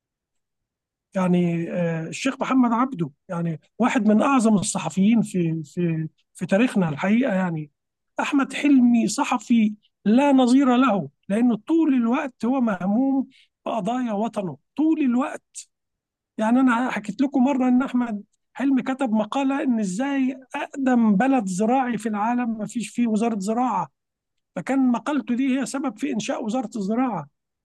يعني آه، الشيخ محمد عبده يعني واحد من اعظم الصحفيين في في في تاريخنا الحقيقه يعني احمد حلمي صحفي لا نظير له لانه طول الوقت هو مهموم بقضايا وطنه طول الوقت يعني انا حكيت لكم مره ان احمد حلمي كتب مقاله ان ازاي اقدم بلد زراعي في العالم ما فيش فيه وزاره زراعه فكان مقالته دي هي سبب في انشاء وزاره الزراعه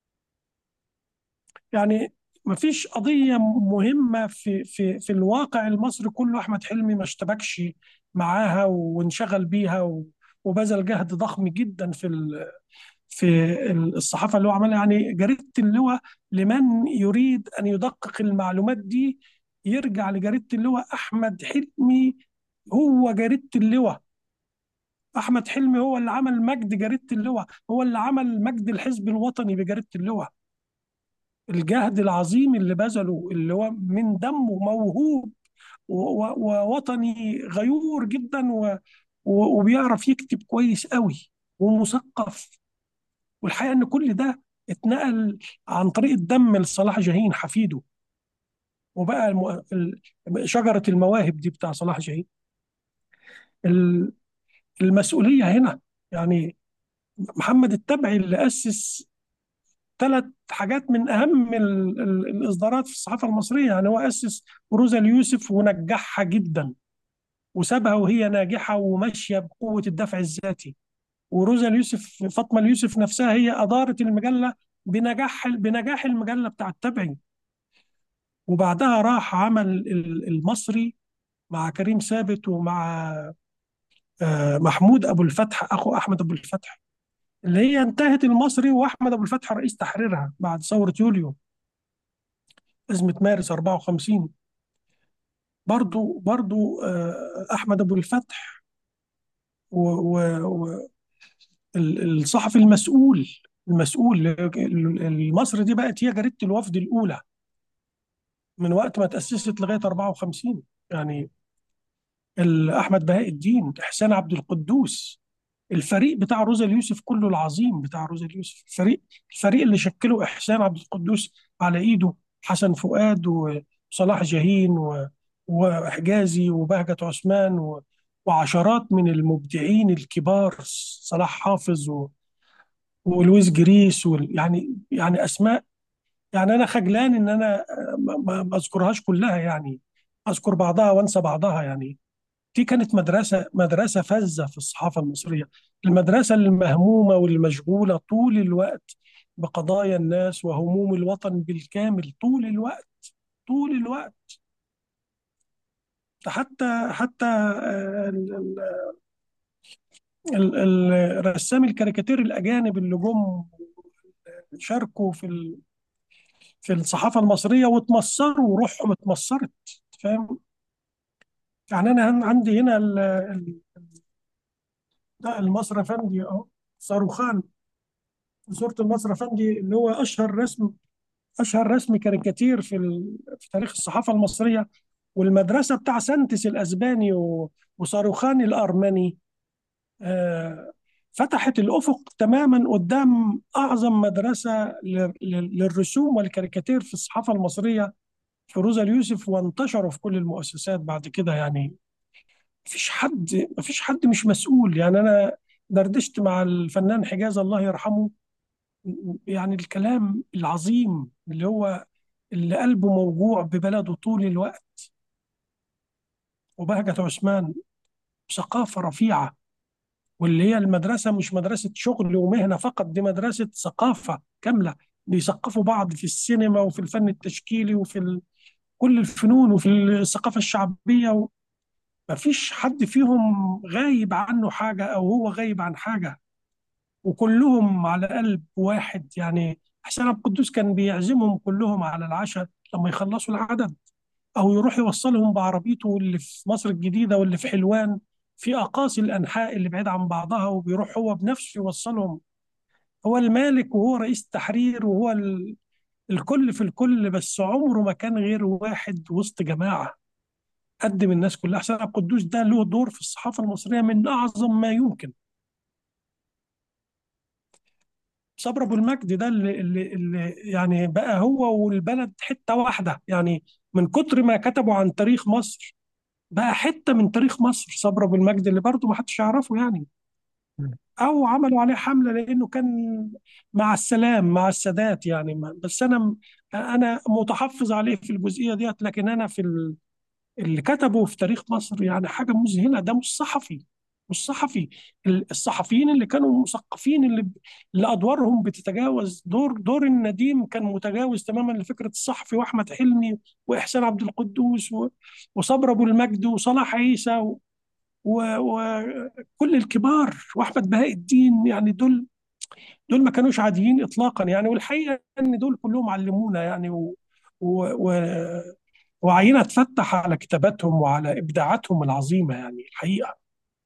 يعني ما فيش قضية مهمة في في في الواقع المصري كله أحمد حلمي ما اشتبكش معاها وانشغل بيها و- وبذل جهد ضخم جدا في ال- في الصحافة اللي هو عملها يعني جريدة اللواء لمن يريد أن يدقق المعلومات دي يرجع لجريدة اللواء أحمد حلمي هو جريدة اللواء أحمد حلمي هو اللي عمل مجد جريدة اللواء هو اللي عمل مجد الحزب الوطني بجريدة اللواء الجهد العظيم اللي بذله اللي هو من دمه موهوب و- و- ووطني غيور جدا و- و- وبيعرف يكتب كويس قوي ومثقف والحقيقة ان كل ده اتنقل عن طريق الدم لصلاح جاهين حفيده وبقى الم... ال- شجرة المواهب دي بتاع صلاح جاهين ال- المسؤولية هنا يعني محمد التبعي اللي أسس ثلاث حاجات من اهم ال- ال- الاصدارات في الصحافه المصريه يعني هو اسس روزا اليوسف ونجحها جدا وسابها وهي ناجحه وماشيه بقوه الدفع الذاتي وروزا اليوسف فاطمه اليوسف نفسها هي ادارت المجله بنجاح بنجاح المجله بتاع التبعي وبعدها راح عمل ال- المصري مع كريم ثابت ومع آه، محمود ابو الفتح اخو احمد ابو الفتح اللي هي انتهت المصري واحمد ابو الفتح رئيس تحريرها بعد ثوره يوليو ازمه مارس 54 برضو برضو آه، احمد ابو الفتح والصحفي المسؤول المسؤول مصر دي بقت هي جريدة الوفد الأولى من وقت ما تأسست لغاية 54 يعني ال- أحمد بهاء الدين إحسان عبد القدوس الفريق بتاع روزا اليوسف كله العظيم بتاع روزا اليوسف الفريق الفريق اللي شكله إحسان عبد القدوس على إيده حسن فؤاد وصلاح جاهين و- وحجازي وبهجت عثمان و- وعشرات من المبدعين الكبار صلاح حافظ و- ولويس جريس وال- يعني يعني أسماء يعني انا خجلان ان انا ما ما- ما اذكرهاش كلها يعني اذكر بعضها وانسى بعضها يعني دي كانت مدرسه مدرسه فذه في الصحافه المصريه المدرسه المهمومه والمشغوله طول الوقت بقضايا الناس وهموم الوطن بالكامل طول الوقت طول الوقت حتى حتى آه، ال- ال- ال- ال- رسامي الكاريكاتير الاجانب اللي جم شاركوا في ال- في الصحافه المصريه واتمصروا وروحهم اتمصرت فاهم يعني انا هن- عندي هنا ال- ال- ده المصري افندي اهو صاروخان صورة المصري افندي اللي هو اشهر رسم اشهر رسم كاريكاتير في ال... في تاريخ الصحافة المصرية والمدرسة بتاع سانتس الاسباني و... وصاروخان الارمني آه فتحت الافق تماما قدام اعظم مدرسة ل... ل- للرسوم والكاريكاتير في الصحافة المصرية في روزا اليوسف وانتشروا في كل المؤسسات بعد كده يعني مفيش حد مفيش حد مش مسؤول يعني انا دردشت مع الفنان حجاز الله يرحمه يعني الكلام العظيم اللي هو اللي قلبه موجوع ببلده طول الوقت وبهجة عثمان ثقافة رفيعة واللي هي المدرسة مش مدرسة شغل ومهنة فقط دي مدرسة ثقافة كاملة بيثقفوا بعض في السينما وفي الفن التشكيلي وفي ال... كل الفنون وفي الثقافة الشعبية مفيش حد فيهم غايب عنه حاجة أو هو غايب عن حاجة وكلهم على قلب واحد يعني حسين عبد القدوس كان بيعزمهم كلهم على العشاء لما يخلصوا العدد أو يروح يوصلهم بعربيته اللي في مصر الجديدة واللي في حلوان في أقاصي الأنحاء اللي بعيد عن بعضها وبيروح هو بنفسه يوصلهم هو المالك وهو رئيس التحرير وهو ال... الكل في الكل بس عمره ما كان غير واحد وسط جماعة قدم الناس كلها حسين عبد القدوس ده له دور في الصحافة المصرية من أعظم ما يمكن صبري ابو المجد ده اللي, اللي, اللي يعني بقى هو والبلد حته واحده يعني من كتر ما كتبوا عن تاريخ مصر بقى حته من تاريخ مصر صبري ابو المجد اللي برضه ما حدش يعرفه يعني او عملوا عليه حمله لانه كان مع السلام مع السادات يعني ما- بس انا انا متحفظ عليه في الجزئيه ديت لكن انا في ال- اللي كتبه في تاريخ مصر يعني حاجة مذهلة ده مش صحفي مش صحفي ال- الصحفيين اللي كانوا مثقفين اللي اللي أدوارهم بتتجاوز دور دور النديم كان متجاوز تماما لفكرة الصحفي وأحمد حلمي وإحسان عبد القدوس و- وصبر أبو المجد وصلاح عيسى و- و- وكل الكبار وأحمد بهاء الدين يعني دول دول ما كانوش عاديين إطلاقا يعني والحقيقة إن دول كلهم علمونا يعني و و و وعينا تفتح على كتاباتهم وعلى ابداعاتهم العظيمه يعني الحقيقه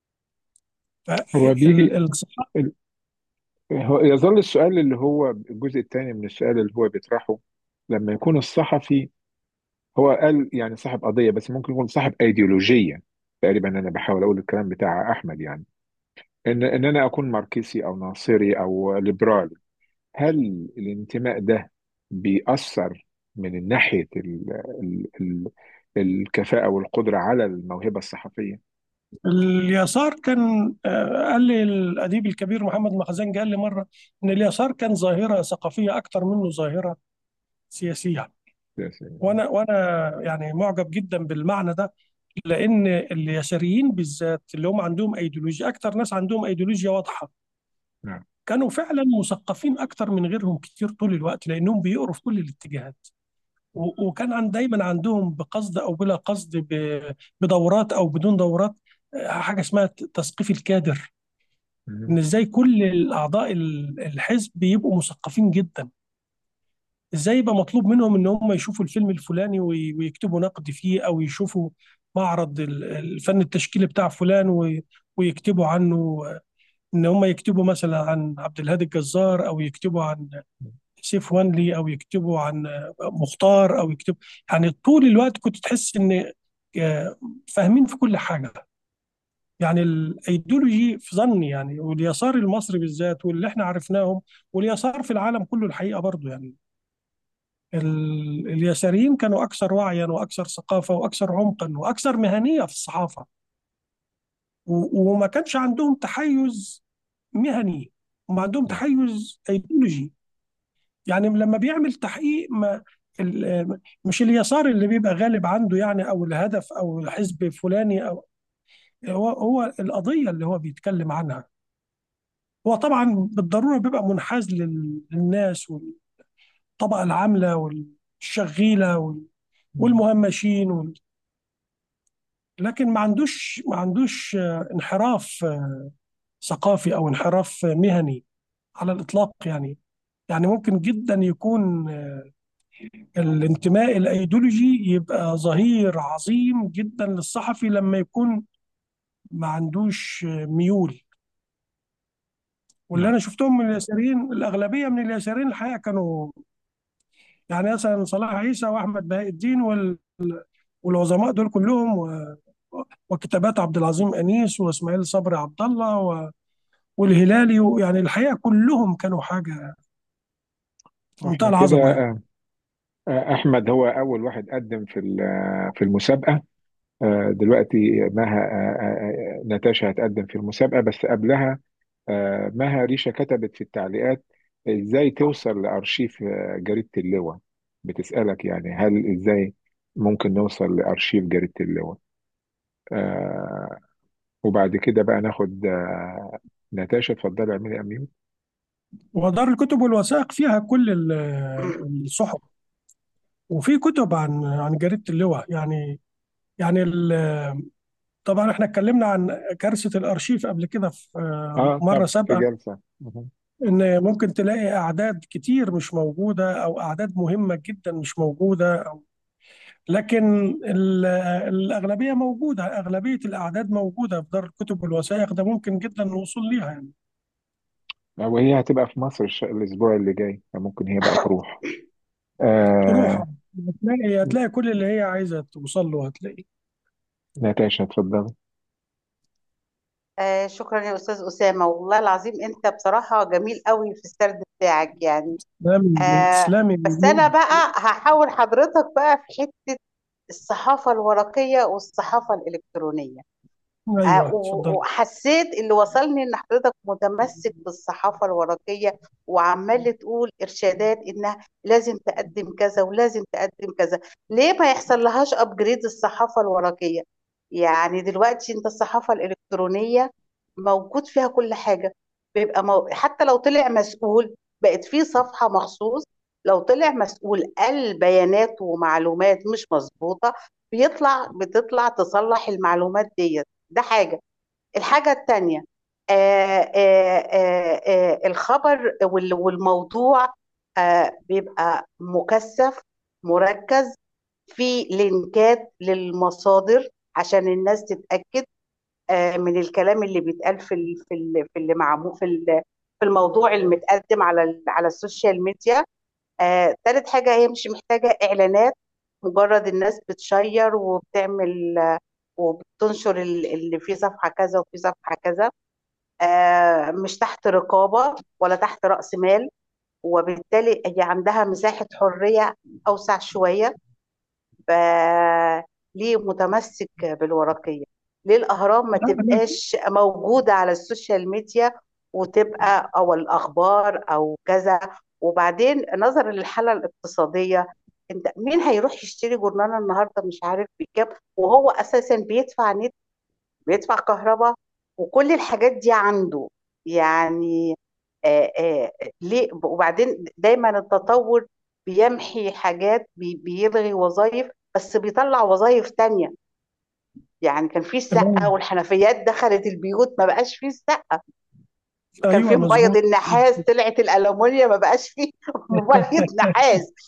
هو بيجي
فالصحافه
ال- هو يظل السؤال اللي هو الجزء الثاني من السؤال اللي هو بيطرحه لما يكون الصحفي هو قال يعني صاحب قضية بس ممكن يكون صاحب أيديولوجية تقريبا أنا بحاول أقول الكلام بتاع أحمد يعني إن إن أنا أكون ماركسي أو ناصري أو ليبرالي هل الانتماء ده بيأثر من ناحية ال ال ال الكفاءة والقدرة على الموهبة الصحفية؟
اليسار كان آه، قال لي الاديب الكبير محمد مخزنجي قال لي مره ان اليسار كان ظاهره ثقافيه اكثر منه ظاهره سياسيه وانا وانا يعني معجب جدا بالمعنى ده لان اليساريين بالذات اللي هم عندهم ايديولوجيا اكثر ناس عندهم ايديولوجيا واضحه
نعم
كانوا فعلا مثقفين اكثر من غيرهم كتير طول الوقت لانهم بيقروا في كل الاتجاهات و- وكان عن دايما عندهم بقصد او بلا قصد ب- بدورات او بدون دورات آه، حاجه اسمها ت- تثقيف الكادر
مم.
ان ازاي كل الاعضاء ال- الحزب بيبقوا مثقفين جدا ازاي يبقى مطلوب منهم ان هم يشوفوا الفيلم الفلاني وي- ويكتبوا نقد فيه او يشوفوا معرض ال- الفن التشكيلي بتاع فلان وي- ويكتبوا عنه ان هم يكتبوا مثلا عن عبد الهادي الجزار او يكتبوا عن سيف وانلي او يكتبوا عن مختار او يكتبوا يعني طول الوقت كنت تحس ان آه، فاهمين في كل حاجه يعني الايديولوجي في ظني يعني واليسار المصري بالذات واللي احنا عرفناهم واليسار في العالم كله الحقيقه برضو يعني ال- اليساريين كانوا اكثر وعيا واكثر ثقافه واكثر عمقا واكثر مهنيه في الصحافه و- وما كانش عندهم تحيز مهني وما عندهم تحيز ايديولوجي يعني لما بيعمل تحقيق ما ال- مش اليسار اللي بيبقى غالب عنده يعني او الهدف او الحزب فلاني او هو هو القضيه اللي هو بيتكلم عنها هو طبعا بالضروره بيبقى منحاز لل- للناس والطبقه العامله والشغيله وال- والمهمشين وال... لكن ما عندوش ما عندوش آه، انحراف آه، ثقافي او انحراف مهني على الاطلاق يعني يعني ممكن جدا يكون آه، الانتماء الايديولوجي يبقى ظهير عظيم جدا للصحفي لما يكون ما عندوش آه، ميول واللي
نعم
انا شفتهم من اليساريين الاغلبيه من اليساريين الحقيقه كانوا يعني مثلا صلاح عيسى واحمد بهاء الدين وال والعظماء دول كلهم و... وكتابات عبد العظيم انيس واسماعيل صبري عبد الله و... والهلالي و... يعني الحقيقه كلهم كانوا حاجه في منتهى
واحنا كده
العظمه يعني
آه، آه، احمد هو اول واحد قدم في ال- في المسابقه آه، دلوقتي مها آه، آه، آه، ناتاشا هتقدم في المسابقه بس قبلها آه، مها ريشا كتبت في التعليقات ازاي توصل لارشيف آه، جريده اللواء بتسالك يعني هل ازاي ممكن نوصل لارشيف جريده اللواء آه، وبعد كده بقى ناخد آه، ناتاشا اتفضلي اعملي اميوت
ودار الكتب والوثائق فيها كل ال- الصحف وفي كتب عن عن جريده اللواء يعني يعني ال- طبعا احنا اتكلمنا عن كارثه الارشيف قبل كده في آه،
اه
مره
طب في
سابقه
جلسه مهم.
ان ممكن تلاقي اعداد كتير مش موجوده او اعداد مهمه جدا مش موجوده أو لكن ال- الاغلبيه موجوده اغلبيه الاعداد موجوده في دار الكتب والوثائق ده ممكن جدا الوصول ليها يعني
وهي هتبقى في مصر الش- الاسبوع اللي جاي فممكن هي بقى تروح
تروح
آه
هتلاقي هتلاقي كل اللي هي عايزه توصل له هتلاقي
ناتاشا اتفضلي
آه شكرا يا أستاذ أسامة والله العظيم أنت بصراحة جميل قوي في السرد بتاعك يعني
اسلامي
آه
اسلامي
بس أنا بقى هحاول حضرتك بقى في حتة الصحافة الورقية والصحافة الإلكترونية آه،
ايوه
و-
اتفضل
وحسيت اللي وصلني ان حضرتك متمسك بالصحافه الورقيه وعمال تقول ارشادات انها لازم تقدم كذا ولازم تقدم كذا ليه ما يحصل لهاش ابجريد الصحافه الورقيه يعني دلوقتي انت الصحافه الالكترونيه موجود فيها كل حاجه بيبقى مو... حتى لو طلع مسؤول بقت في صفحه مخصوص لو طلع مسؤول قال بيانات ومعلومات مش مظبوطه بيطلع بتطلع تصلح المعلومات ديت ده حاجة الحاجة التانية آه آه آه آه الخبر وال- والموضوع آه بيبقى مكثف مركز في لينكات للمصادر عشان الناس تتأكد آه من الكلام اللي بيتقال في ال في ال في اللي معمول في ال- في الموضوع المتقدم على ال- على السوشيال ميديا آه، تالت حاجة هي مش محتاجة إعلانات مجرد الناس بتشير وبتعمل آه، وبتنشر ال- اللي فيه صفحة كذا وفي صفحة كذا آه، مش تحت رقابة ولا تحت رأس مال وبالتالي هي عندها مساحة حرية أوسع شوية ف- ليه متمسك بالورقية ليه الأهرام ما
لا أنا
تبقاش موجودة على السوشيال ميديا وتبقى أو الأخبار أو كذا وبعدين نظرا للحالة الاقتصادية انت مين هيروح يشتري جورنال النهارده مش عارف بكام وهو اساسا بيدفع نت بيدفع كهرباء وكل الحاجات دي عنده يعني آه آه ليه وبعدين دايما التطور بيمحي حاجات بي بيلغي وظائف بس بيطلع وظائف تانية يعني كان في السقة
تمام
والحنفيات دخلت البيوت ما بقاش فيه السقة كان في
ايوه
مبيض
مظبوط
النحاس طلعت الألمونيا ما بقاش فيه مبيض نحاس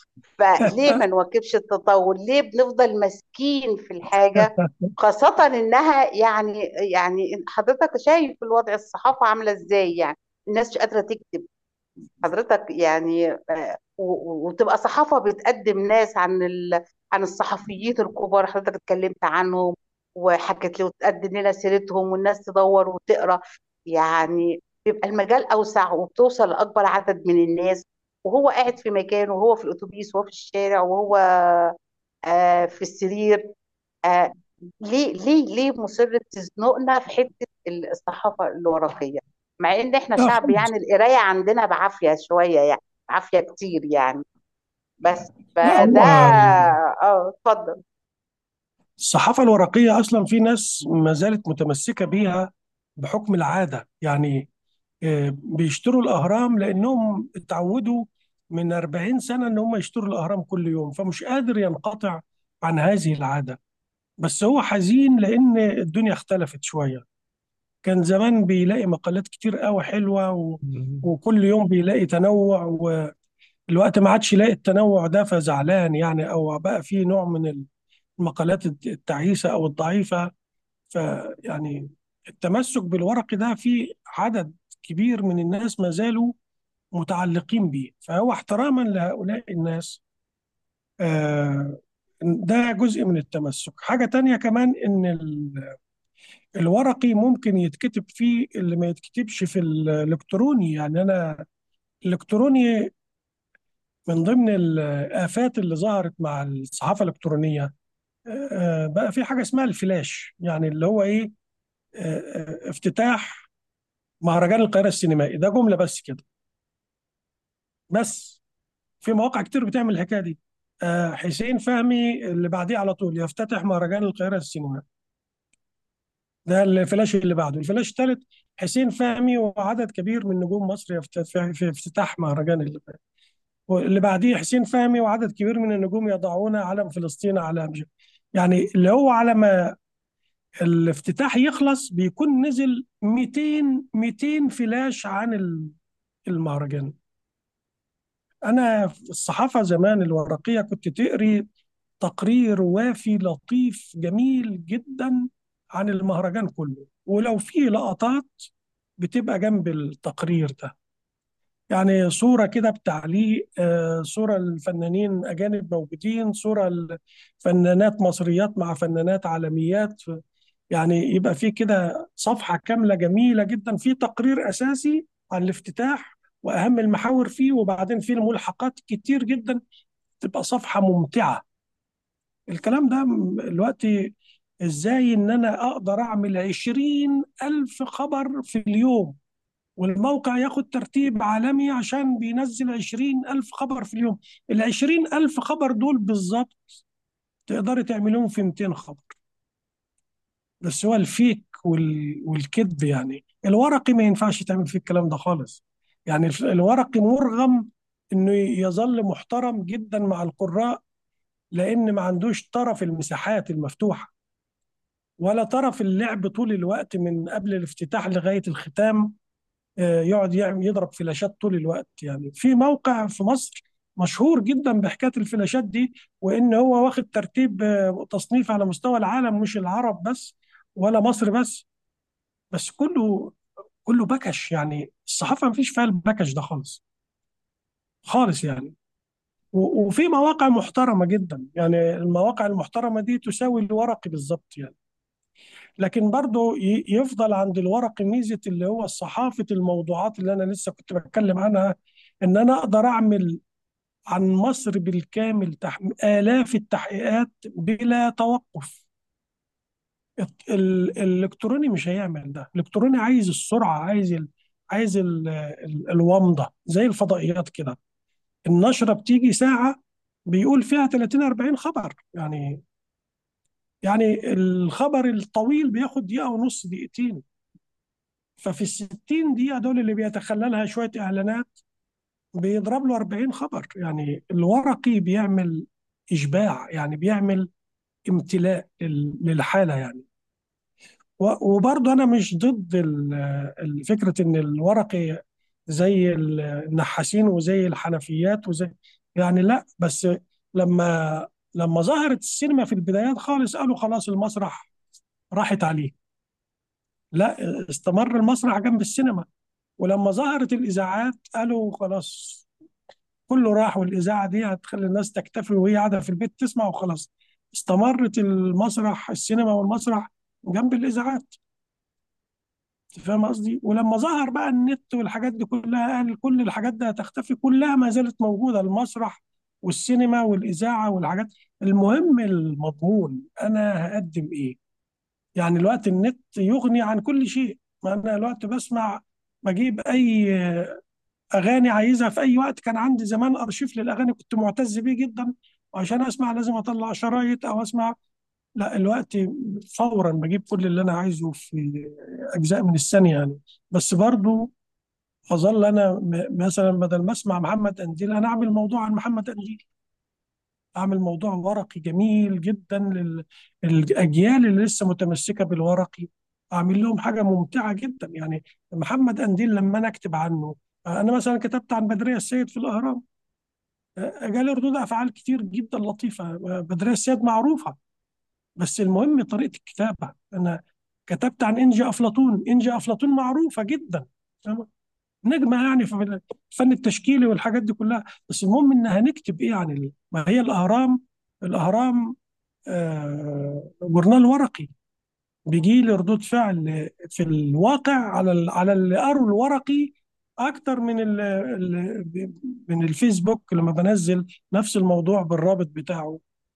فليه ما نواكبش التطور ليه بنفضل ماسكين في الحاجة خاصة انها يعني يعني حضرتك شايف الوضع الصحافة عاملة ازاي يعني الناس مش قادرة تكتب حضرتك يعني آه، و- و- وتبقى صحافة بتقدم ناس عن ال... عن الصحفيين الكبار حضرتك اتكلمت عنهم وحكت لي وتقدم لنا سيرتهم والناس تدور وتقرا يعني بيبقى المجال أوسع وبتوصل لأكبر عدد من الناس وهو قاعد في مكانه وهو في الأتوبيس وهو في الشارع وهو آه في السرير آه ليه ليه ليه مصرة تزنقنا في حتة الصحافة الورقية مع ان احنا
لا
شعب
خالص
يعني القراية عندنا بعافية شوية يعني بعافية كتير يعني بس
لا
فده
هو
اه اتفضل
الصحافة الورقية أصلا في ناس ما زالت متمسكة بيها بحكم العادة يعني آه، بيشتروا الأهرام لأنهم اتعودوا من 40 سنة إن هم يشتروا الأهرام كل يوم فمش قادر ينقطع عن هذه العادة بس هو حزين لأن الدنيا اختلفت شوية كان زمان بيلاقي مقالات كتير قوي حلوة و... وكل يوم بيلاقي تنوع والوقت ما عادش يلاقي التنوع ده فزعلان يعني أو بقى فيه نوع من المقالات التعيسة أو الضعيفة فيعني التمسك بالورق ده في عدد كبير من الناس ما زالوا متعلقين بيه فهو احتراما لهؤلاء الناس آه، ده جزء من التمسك حاجة تانية كمان إن ال- الورقي ممكن يتكتب فيه اللي ما يتكتبش في الإلكتروني يعني أنا الإلكتروني من ضمن الآفات اللي ظهرت مع الصحافة الإلكترونية آه، بقى في حاجة اسمها الفلاش يعني اللي هو إيه آه، آه، افتتاح مهرجان القاهرة السينمائي ده جملة بس كده بس في مواقع كتير بتعمل الحكاية دي آه، حسين فهمي اللي بعديه على طول يفتتح مهرجان القاهرة السينمائي ده الفلاش اللي بعده الفلاش الثالث حسين فهمي وعدد كبير من نجوم مصر يفت- في في افتتاح مهرجان اللي واللي بعديه حسين فهمي وعدد كبير من النجوم يضعون علم فلسطين على مش يعني اللي هو على ما الافتتاح يخلص بيكون نزل 200 200 فلاش عن ال- المهرجان انا في الصحافه زمان الورقيه كنت تقري تقرير وافي لطيف جميل جدا عن المهرجان كله ولو في لقطات بتبقى جنب التقرير ده يعني صورة كده بتعليق آه، صورة الفنانين أجانب موجودين صورة الفنانات مصريات مع فنانات عالميات يعني يبقى في كده صفحة كاملة جميلة جدا في تقرير أساسي عن الافتتاح وأهم المحاور فيه وبعدين في الملحقات كتير جدا تبقى صفحة ممتعة الكلام ده م- دلوقتي ازاي ان انا اقدر اعمل عشرين الف خبر في اليوم والموقع ياخد ترتيب عالمي عشان بينزل عشرين الف خبر في اليوم العشرين الف خبر دول بالظبط تقدري تعملهم في 200 خبر بس هو الفيك وال... والكذب يعني الورقي ما ينفعش تعمل فيه الكلام ده خالص يعني الف- الورقي مرغم انه يظل محترم جدا مع القراء لان ما عندوش طرف المساحات المفتوحه ولا طرف اللعب طول الوقت من قبل الافتتاح لغايه الختام آه، يقعد يعمل يضرب فلاشات طول الوقت يعني في موقع في مصر مشهور جدا بحكايه الفلاشات دي وان هو واخد ترتيب آه، تصنيف على مستوى العالم مش العرب بس ولا مصر بس بس كله كله بكش يعني الصحافه ما فيش فيها البكش ده خالص خالص يعني و- وفي مواقع محترمه جدا يعني المواقع المحترمه دي تساوي الورقي بالظبط يعني لكن برضه ي- يفضل عند الورق ميزه اللي هو صحافه الموضوعات اللي انا لسه كنت بتكلم عنها ان انا اقدر اعمل عن مصر بالكامل تح... آلاف التحقيقات بلا توقف الت- ال- الالكتروني مش هيعمل ده الالكتروني عايز السرعه عايز ال... عايز ال... ال... الومضه زي الفضائيات كده النشره بتيجي ساعه بيقول فيها 30 40 خبر يعني يعني الخبر الطويل بياخد دقيقه ونص دقيقتين ففي ال 60 دقيقه دول اللي بيتخللها شويه اعلانات بيضرب له 40 خبر يعني الورقي بيعمل اشباع يعني بيعمل امتلاء لل- للحاله يعني و- وبرضه انا مش ضد ال- ال- فكره ان الورقي زي ال- النحاسين وزي الحنفيات وزي يعني لا بس لما لما ظهرت السينما في البدايات خالص قالوا خلاص المسرح راحت عليه لا استمر المسرح جنب السينما ولما ظهرت الإذاعات قالوا خلاص كله راح والإذاعة دي هتخلي الناس تكتفي وهي قاعدة في البيت تسمع وخلاص استمرت المسرح السينما والمسرح جنب الإذاعات أنت فاهم قصدي ولما ظهر بقى النت والحاجات دي كلها قال كل الحاجات دي هتختفي كلها ما زالت موجودة المسرح والسينما والإذاعة والحاجات المهم المضمون أنا هقدم إيه يعني الوقت النت يغني عن كل شيء ما أنا الوقت بسمع بجيب أي أغاني عايزها في أي وقت كان عندي زمان أرشيف للأغاني كنت معتز بيه جدا وعشان أسمع لازم أطلع شرايط أو أسمع لا الوقت فورا بجيب كل اللي أنا عايزه في أجزاء من الثانية يعني بس برضو أظل أنا م- مثلا بدل ما أسمع محمد أنديل أنا أعمل موضوع عن محمد أنديل أعمل موضوع ورقي جميل جدا للأجيال اللي لسه متمسكة بالورقي أعمل لهم حاجة ممتعة جدا يعني محمد أنديل لما أنا أكتب عنه أنا مثلا كتبت عن بدرية السيد في الأهرام جالي ردود أفعال كتير جدا لطيفة بدرية السيد معروفة بس المهم طريقة الكتابة أنا كتبت عن إنجي أفلاطون إنجي أفلاطون معروفة جدا نجمة يعني في الفن التشكيلي والحاجات دي كلها بس المهم إن هنكتب إيه عن ال- ما هي الأهرام الأهرام آه جورنال ورقي بيجي لي ردود فعل في الواقع على ال- على اللي قروا الورقي اكتر من ال ال من الفيسبوك لما بنزل نفس الموضوع بالرابط بتاعه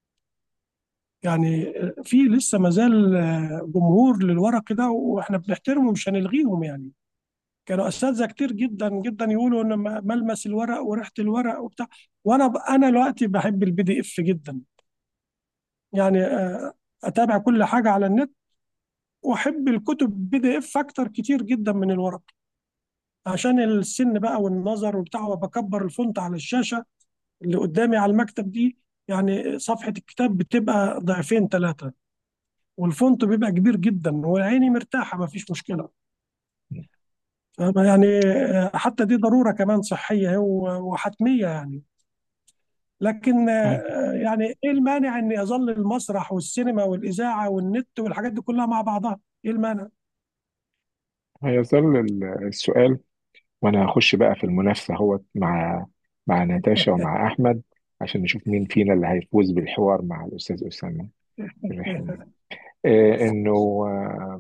يعني في لسه مازال جمهور للورق ده واحنا بنحترمه مش هنلغيهم يعني كانوا اساتذه كتير جدا جدا يقولوا ان م- ملمس الورق وريحه الورق وبتاع وانا ب- انا دلوقتي بحب البي دي اف جدا يعني آه، اتابع كل حاجه على النت واحب الكتب بي دي اف اكتر كتير جدا من الورق عشان السن بقى والنظر وبتاع وبكبر الفونت على الشاشه اللي قدامي على المكتب دي يعني صفحه الكتاب بتبقى ضعفين ثلاثه والفونت بيبقى كبير جدا وعيني مرتاحه ما فيش مشكله فما يعني آه، حتى دي ضروره كمان صحيه و- وحتميه يعني لكن آه، يعني ايه المانع ان يظل المسرح والسينما والاذاعه والنت والحاجات دي كلها مع بعضها ايه المانع
هيظل ال- السؤال وانا هخش بقى في المنافسه اهوت مع مع ناتاشا ومع احمد عشان نشوف مين فينا اللي هيفوز بالحوار مع الاستاذ اسامه الرحيمي آه انه آه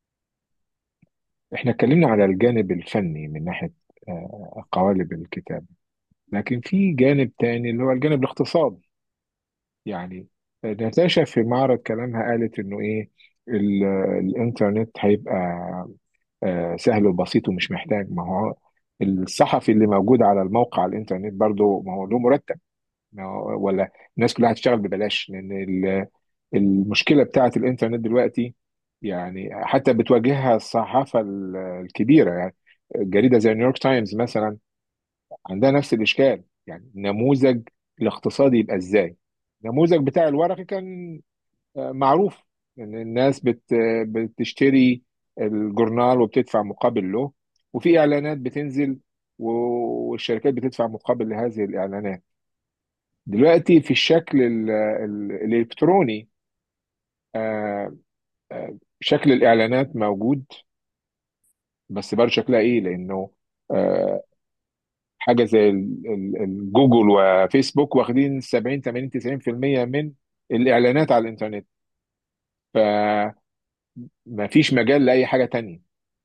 احنا اتكلمنا على الجانب الفني من ناحيه آه قوالب الكتاب لكن في جانب تاني اللي هو الجانب الاقتصادي يعني آه، ناتاشا في معرض كلامها قالت انه ايه ال- الانترنت هيبقى آه، سهل وبسيط ومش محتاج ما هو الصحفي اللي موجود على الموقع على الانترنت برضه ما هو له مرتب ما هو ولا الناس كلها هتشتغل ببلاش لان ال- المشكله بتاعت الانترنت دلوقتي يعني حتى بتواجهها الصحافه ال- الكبيره يعني جريده زي نيويورك تايمز مثلا عندها نفس الاشكال يعني النموذج الاقتصادي يبقى ازاي النموذج بتاع الورقي كان آه، معروف ان الناس بت بتشتري الجورنال وبتدفع مقابل له وفي اعلانات بتنزل والشركات بتدفع مقابل لهذه الاعلانات دلوقتي في الشكل ال- ال- الالكتروني آه، آه، شكل الاعلانات موجود بس برضه شكلها ايه لانه آه، حاجه زي ال- ال- الجوجل وفيسبوك واخدين 70 80 90% من الاعلانات على الانترنت فما فيش مجال لاي حاجه تانية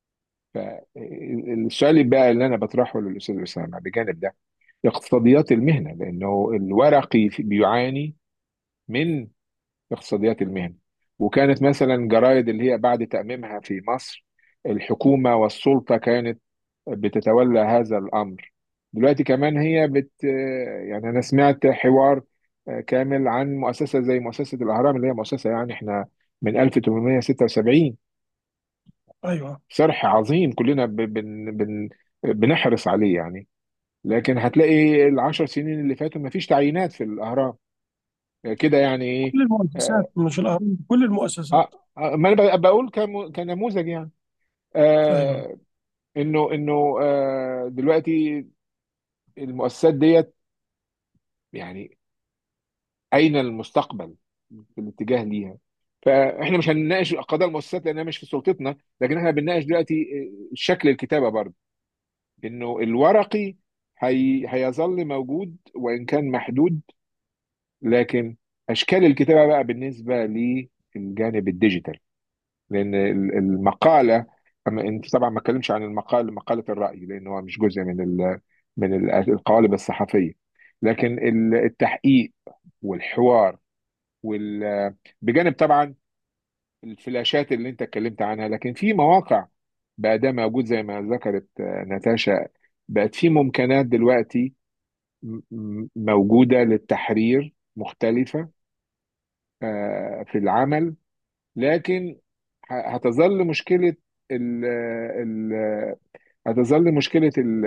فالسؤال بقى اللي انا بطرحه للاستاذ اسامه بجانب ده اقتصاديات المهنه لانه الورقي بيعاني من اقتصاديات المهنه وكانت مثلا جرائد اللي هي بعد تأميمها في مصر الحكومه والسلطه كانت بتتولى هذا الامر دلوقتي كمان هي بت يعني انا سمعت حوار كامل عن مؤسسه زي مؤسسه الاهرام اللي هي مؤسسه يعني احنا من 1876
ايوه
صرح عظيم كلنا ب- بن بن بنحرص عليه يعني لكن هتلاقي العشر سنين اللي فاتوا ما فيش تعيينات في الأهرام كده يعني ايه
كل
آه
المؤسسات مش الأهرام كل المؤسسات
آه آه، ما انا ب- بقول كم- كنموذج يعني
ايوه
آه انه انه آه دلوقتي المؤسسات ديت يعني اين المستقبل في الاتجاه ليها فاحنا مش هنناقش قضايا المؤسسات لانها مش في سلطتنا لكن احنا بنناقش دلوقتي شكل الكتابه برضه انه الورقي هي... هيظل موجود وان كان محدود لكن اشكال الكتابه بقى بالنسبه للجانب الديجيتال لان ال- المقاله أما انت طبعا ما اتكلمش عن المقال مقاله الراي لان هو مش جزء من ال... من ال- القوالب الصحفيه لكن ال- التحقيق والحوار وال... بجانب طبعا الفلاشات اللي انت اتكلمت عنها لكن في مواقع بقى ده موجود زي ما ذكرت آه، ناتاشا بقت في ممكنات دلوقتي م- م- موجودة للتحرير مختلفة آه، في العمل لكن ه- هتظل مشكلة ال ال هتظل مشكلة ال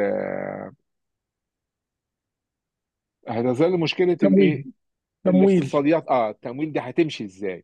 هتظل مشكلة
تمويل
الايه
تمويل
الاقتصاديات اه التمويل دي هتمشي ازاي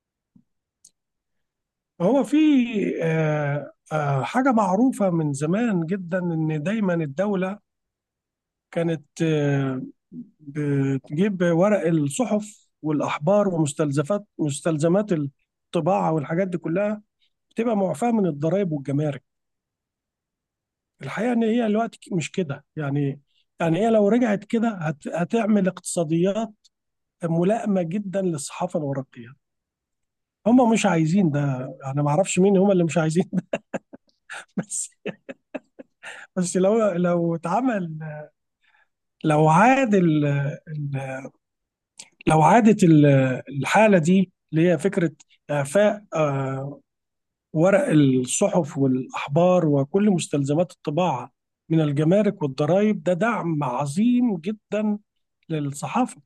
هو في آه، آه، حاجة معروفة من زمان جدا إن دايما الدولة كانت آه، بتجيب ورق الصحف والأحبار ومستلزمات مستلزمات الطباعة والحاجات دي كلها بتبقى معفاة من الضرائب والجمارك الحقيقة إن هي الوقت مش كده يعني يعني هي لو رجعت كده هت- هتعمل اقتصاديات ملائمة جدا للصحافة الورقية هم مش عايزين ده أنا ما أعرفش مين هم اللي مش عايزين ده بس بس لو لو اتعمل لو عاد ال ال لو عادت ال- الحالة دي اللي هي فكرة إعفاء آه، ورق الصحف والأحبار وكل مستلزمات الطباعة من الجمارك والضرائب ده دعم عظيم جدا للصحافة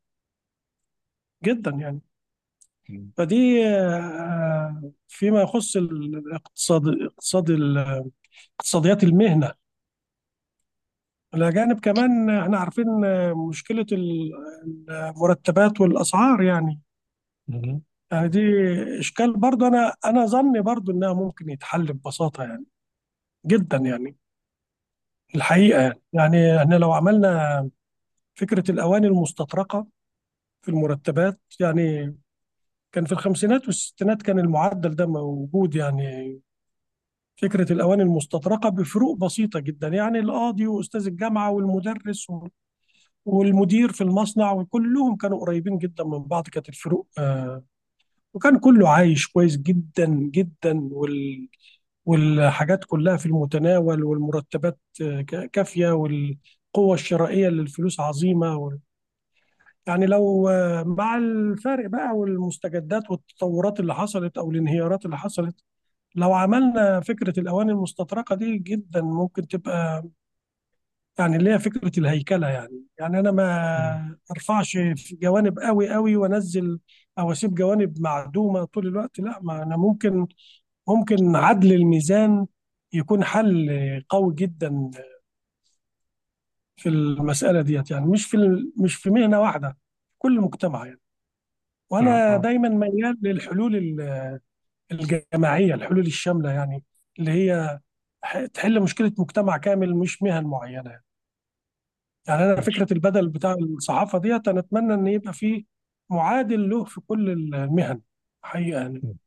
جدا يعني
مم.
فدي آه، فيما يخص الاقتصاد اقتصاد ال- اقتصاديات المهنة الأجانب كمان احنا عارفين آه، مشكلة ال- المرتبات والأسعار يعني
مم.
يعني دي إشكال برضو أنا أنا ظني برضو إنها ممكن يتحل ببساطة يعني جدا يعني الحقيقة يعني يعني احنا لو عملنا فكرة الأواني المستطرقة في المرتبات يعني كان في الخمسينات والستينات كان المعدل ده موجود يعني فكرة الأواني المستطرقة بفروق بسيطة جدا يعني القاضي وأستاذ الجامعة والمدرس والمدير في المصنع وكلهم كانوا قريبين جدا من بعض كانت الفروق آه، وكان كله عايش كويس جدا جدا وال والحاجات كلها في المتناول والمرتبات آه، ك- كافية والقوة الشرائية للفلوس عظيمة وال- يعني لو آه، مع الفارق بقى والمستجدات والتطورات اللي حصلت أو الانهيارات اللي حصلت لو عملنا فكرة الأواني المستطرقة دي جدا ممكن تبقى يعني اللي هي فكرة الهيكلة يعني يعني أنا
مم.
ما أرفعش في جوانب قوي قوي وأنزل أو أسيب جوانب معدومة طول الوقت لا ما أنا ممكن ممكن عدل الميزان يكون حل قوي جدا في المسألة ديت يعني مش في ال- مش في مهنة واحدة في كل مجتمع يعني
اه
وأنا
اه
دايما ميال للحلول ال- الجماعية الحلول الشاملة يعني اللي هي ح- تحل مشكلة مجتمع كامل مش مهن معينة يعني. يعني انا
ماشي
فكره البدل بتاع الصحافه ديت انا اتمنى ان يبقى فيه معادل له في كل المهن حقيقه يعني
مم.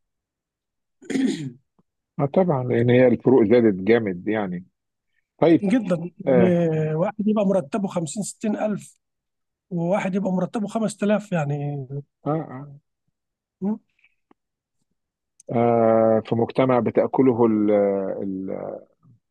اه طبعا لان هي الفروق زادت جامد يعني طيب
جدا
آه
يعني واحد يبقى مرتبه 50 60 الف وواحد يبقى مرتبه 5000 يعني
آه, آه,
م?
آه في مجتمع بتأكله ال- ال-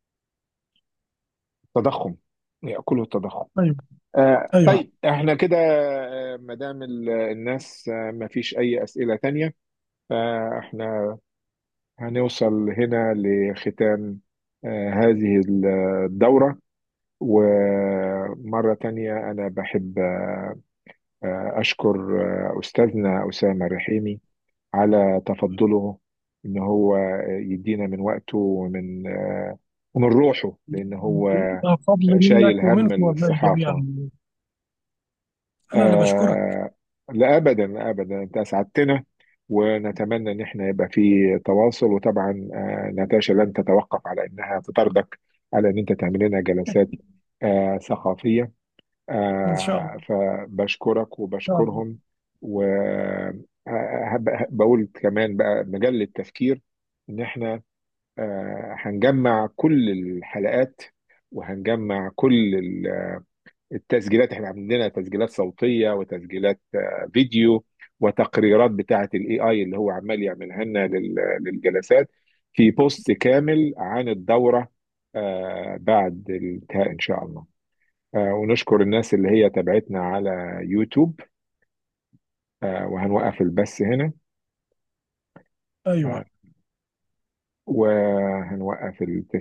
التضخم يأكله التضخم
ايوه
آه
ايوه
طيب احنا كده آه، ما دام ال- الناس آه، ما فيش أي أسئلة تانية فاحنا هنوصل هنا لختام آه هذه الدورة ومرة تانية أنا بحب آه، أشكر آه، أستاذنا أسامة الرحيمي على تفضله إن هو يدينا من وقته ومن آه، ومن روحه لأن هو
ده فضل
شايل
منك
هم
ومنكم والله
الصحافة
جميعا انا اللي بشكرك
آه، لا أبدا أبدا أنت أسعدتنا ونتمنى إن احنا يبقى في تواصل وطبعا آه، ناتاشا لن تتوقف على إنها تطاردك على إن أنت تعمل لنا جلسات آه، ثقافية
ان شاء
آه،
الله
فبشكرك
ان شاء الله
وبشكرهم وبقول كمان بقى مجال للتفكير ان احنا آه، هنجمع كل الحلقات وهنجمع كل ال- التسجيلات احنا عندنا تسجيلات صوتية وتسجيلات آه، فيديو وتقريرات بتاعة الاي اي اللي هو عمال يعملها لنا لل- للجلسات في بوست كامل عن الدورة آه، بعد الانتهاء ان شاء الله آه، ونشكر الناس اللي هي تابعتنا على يوتيوب آه، وهنوقف البث هنا
ايوه
آه، وهنوقف التسجيل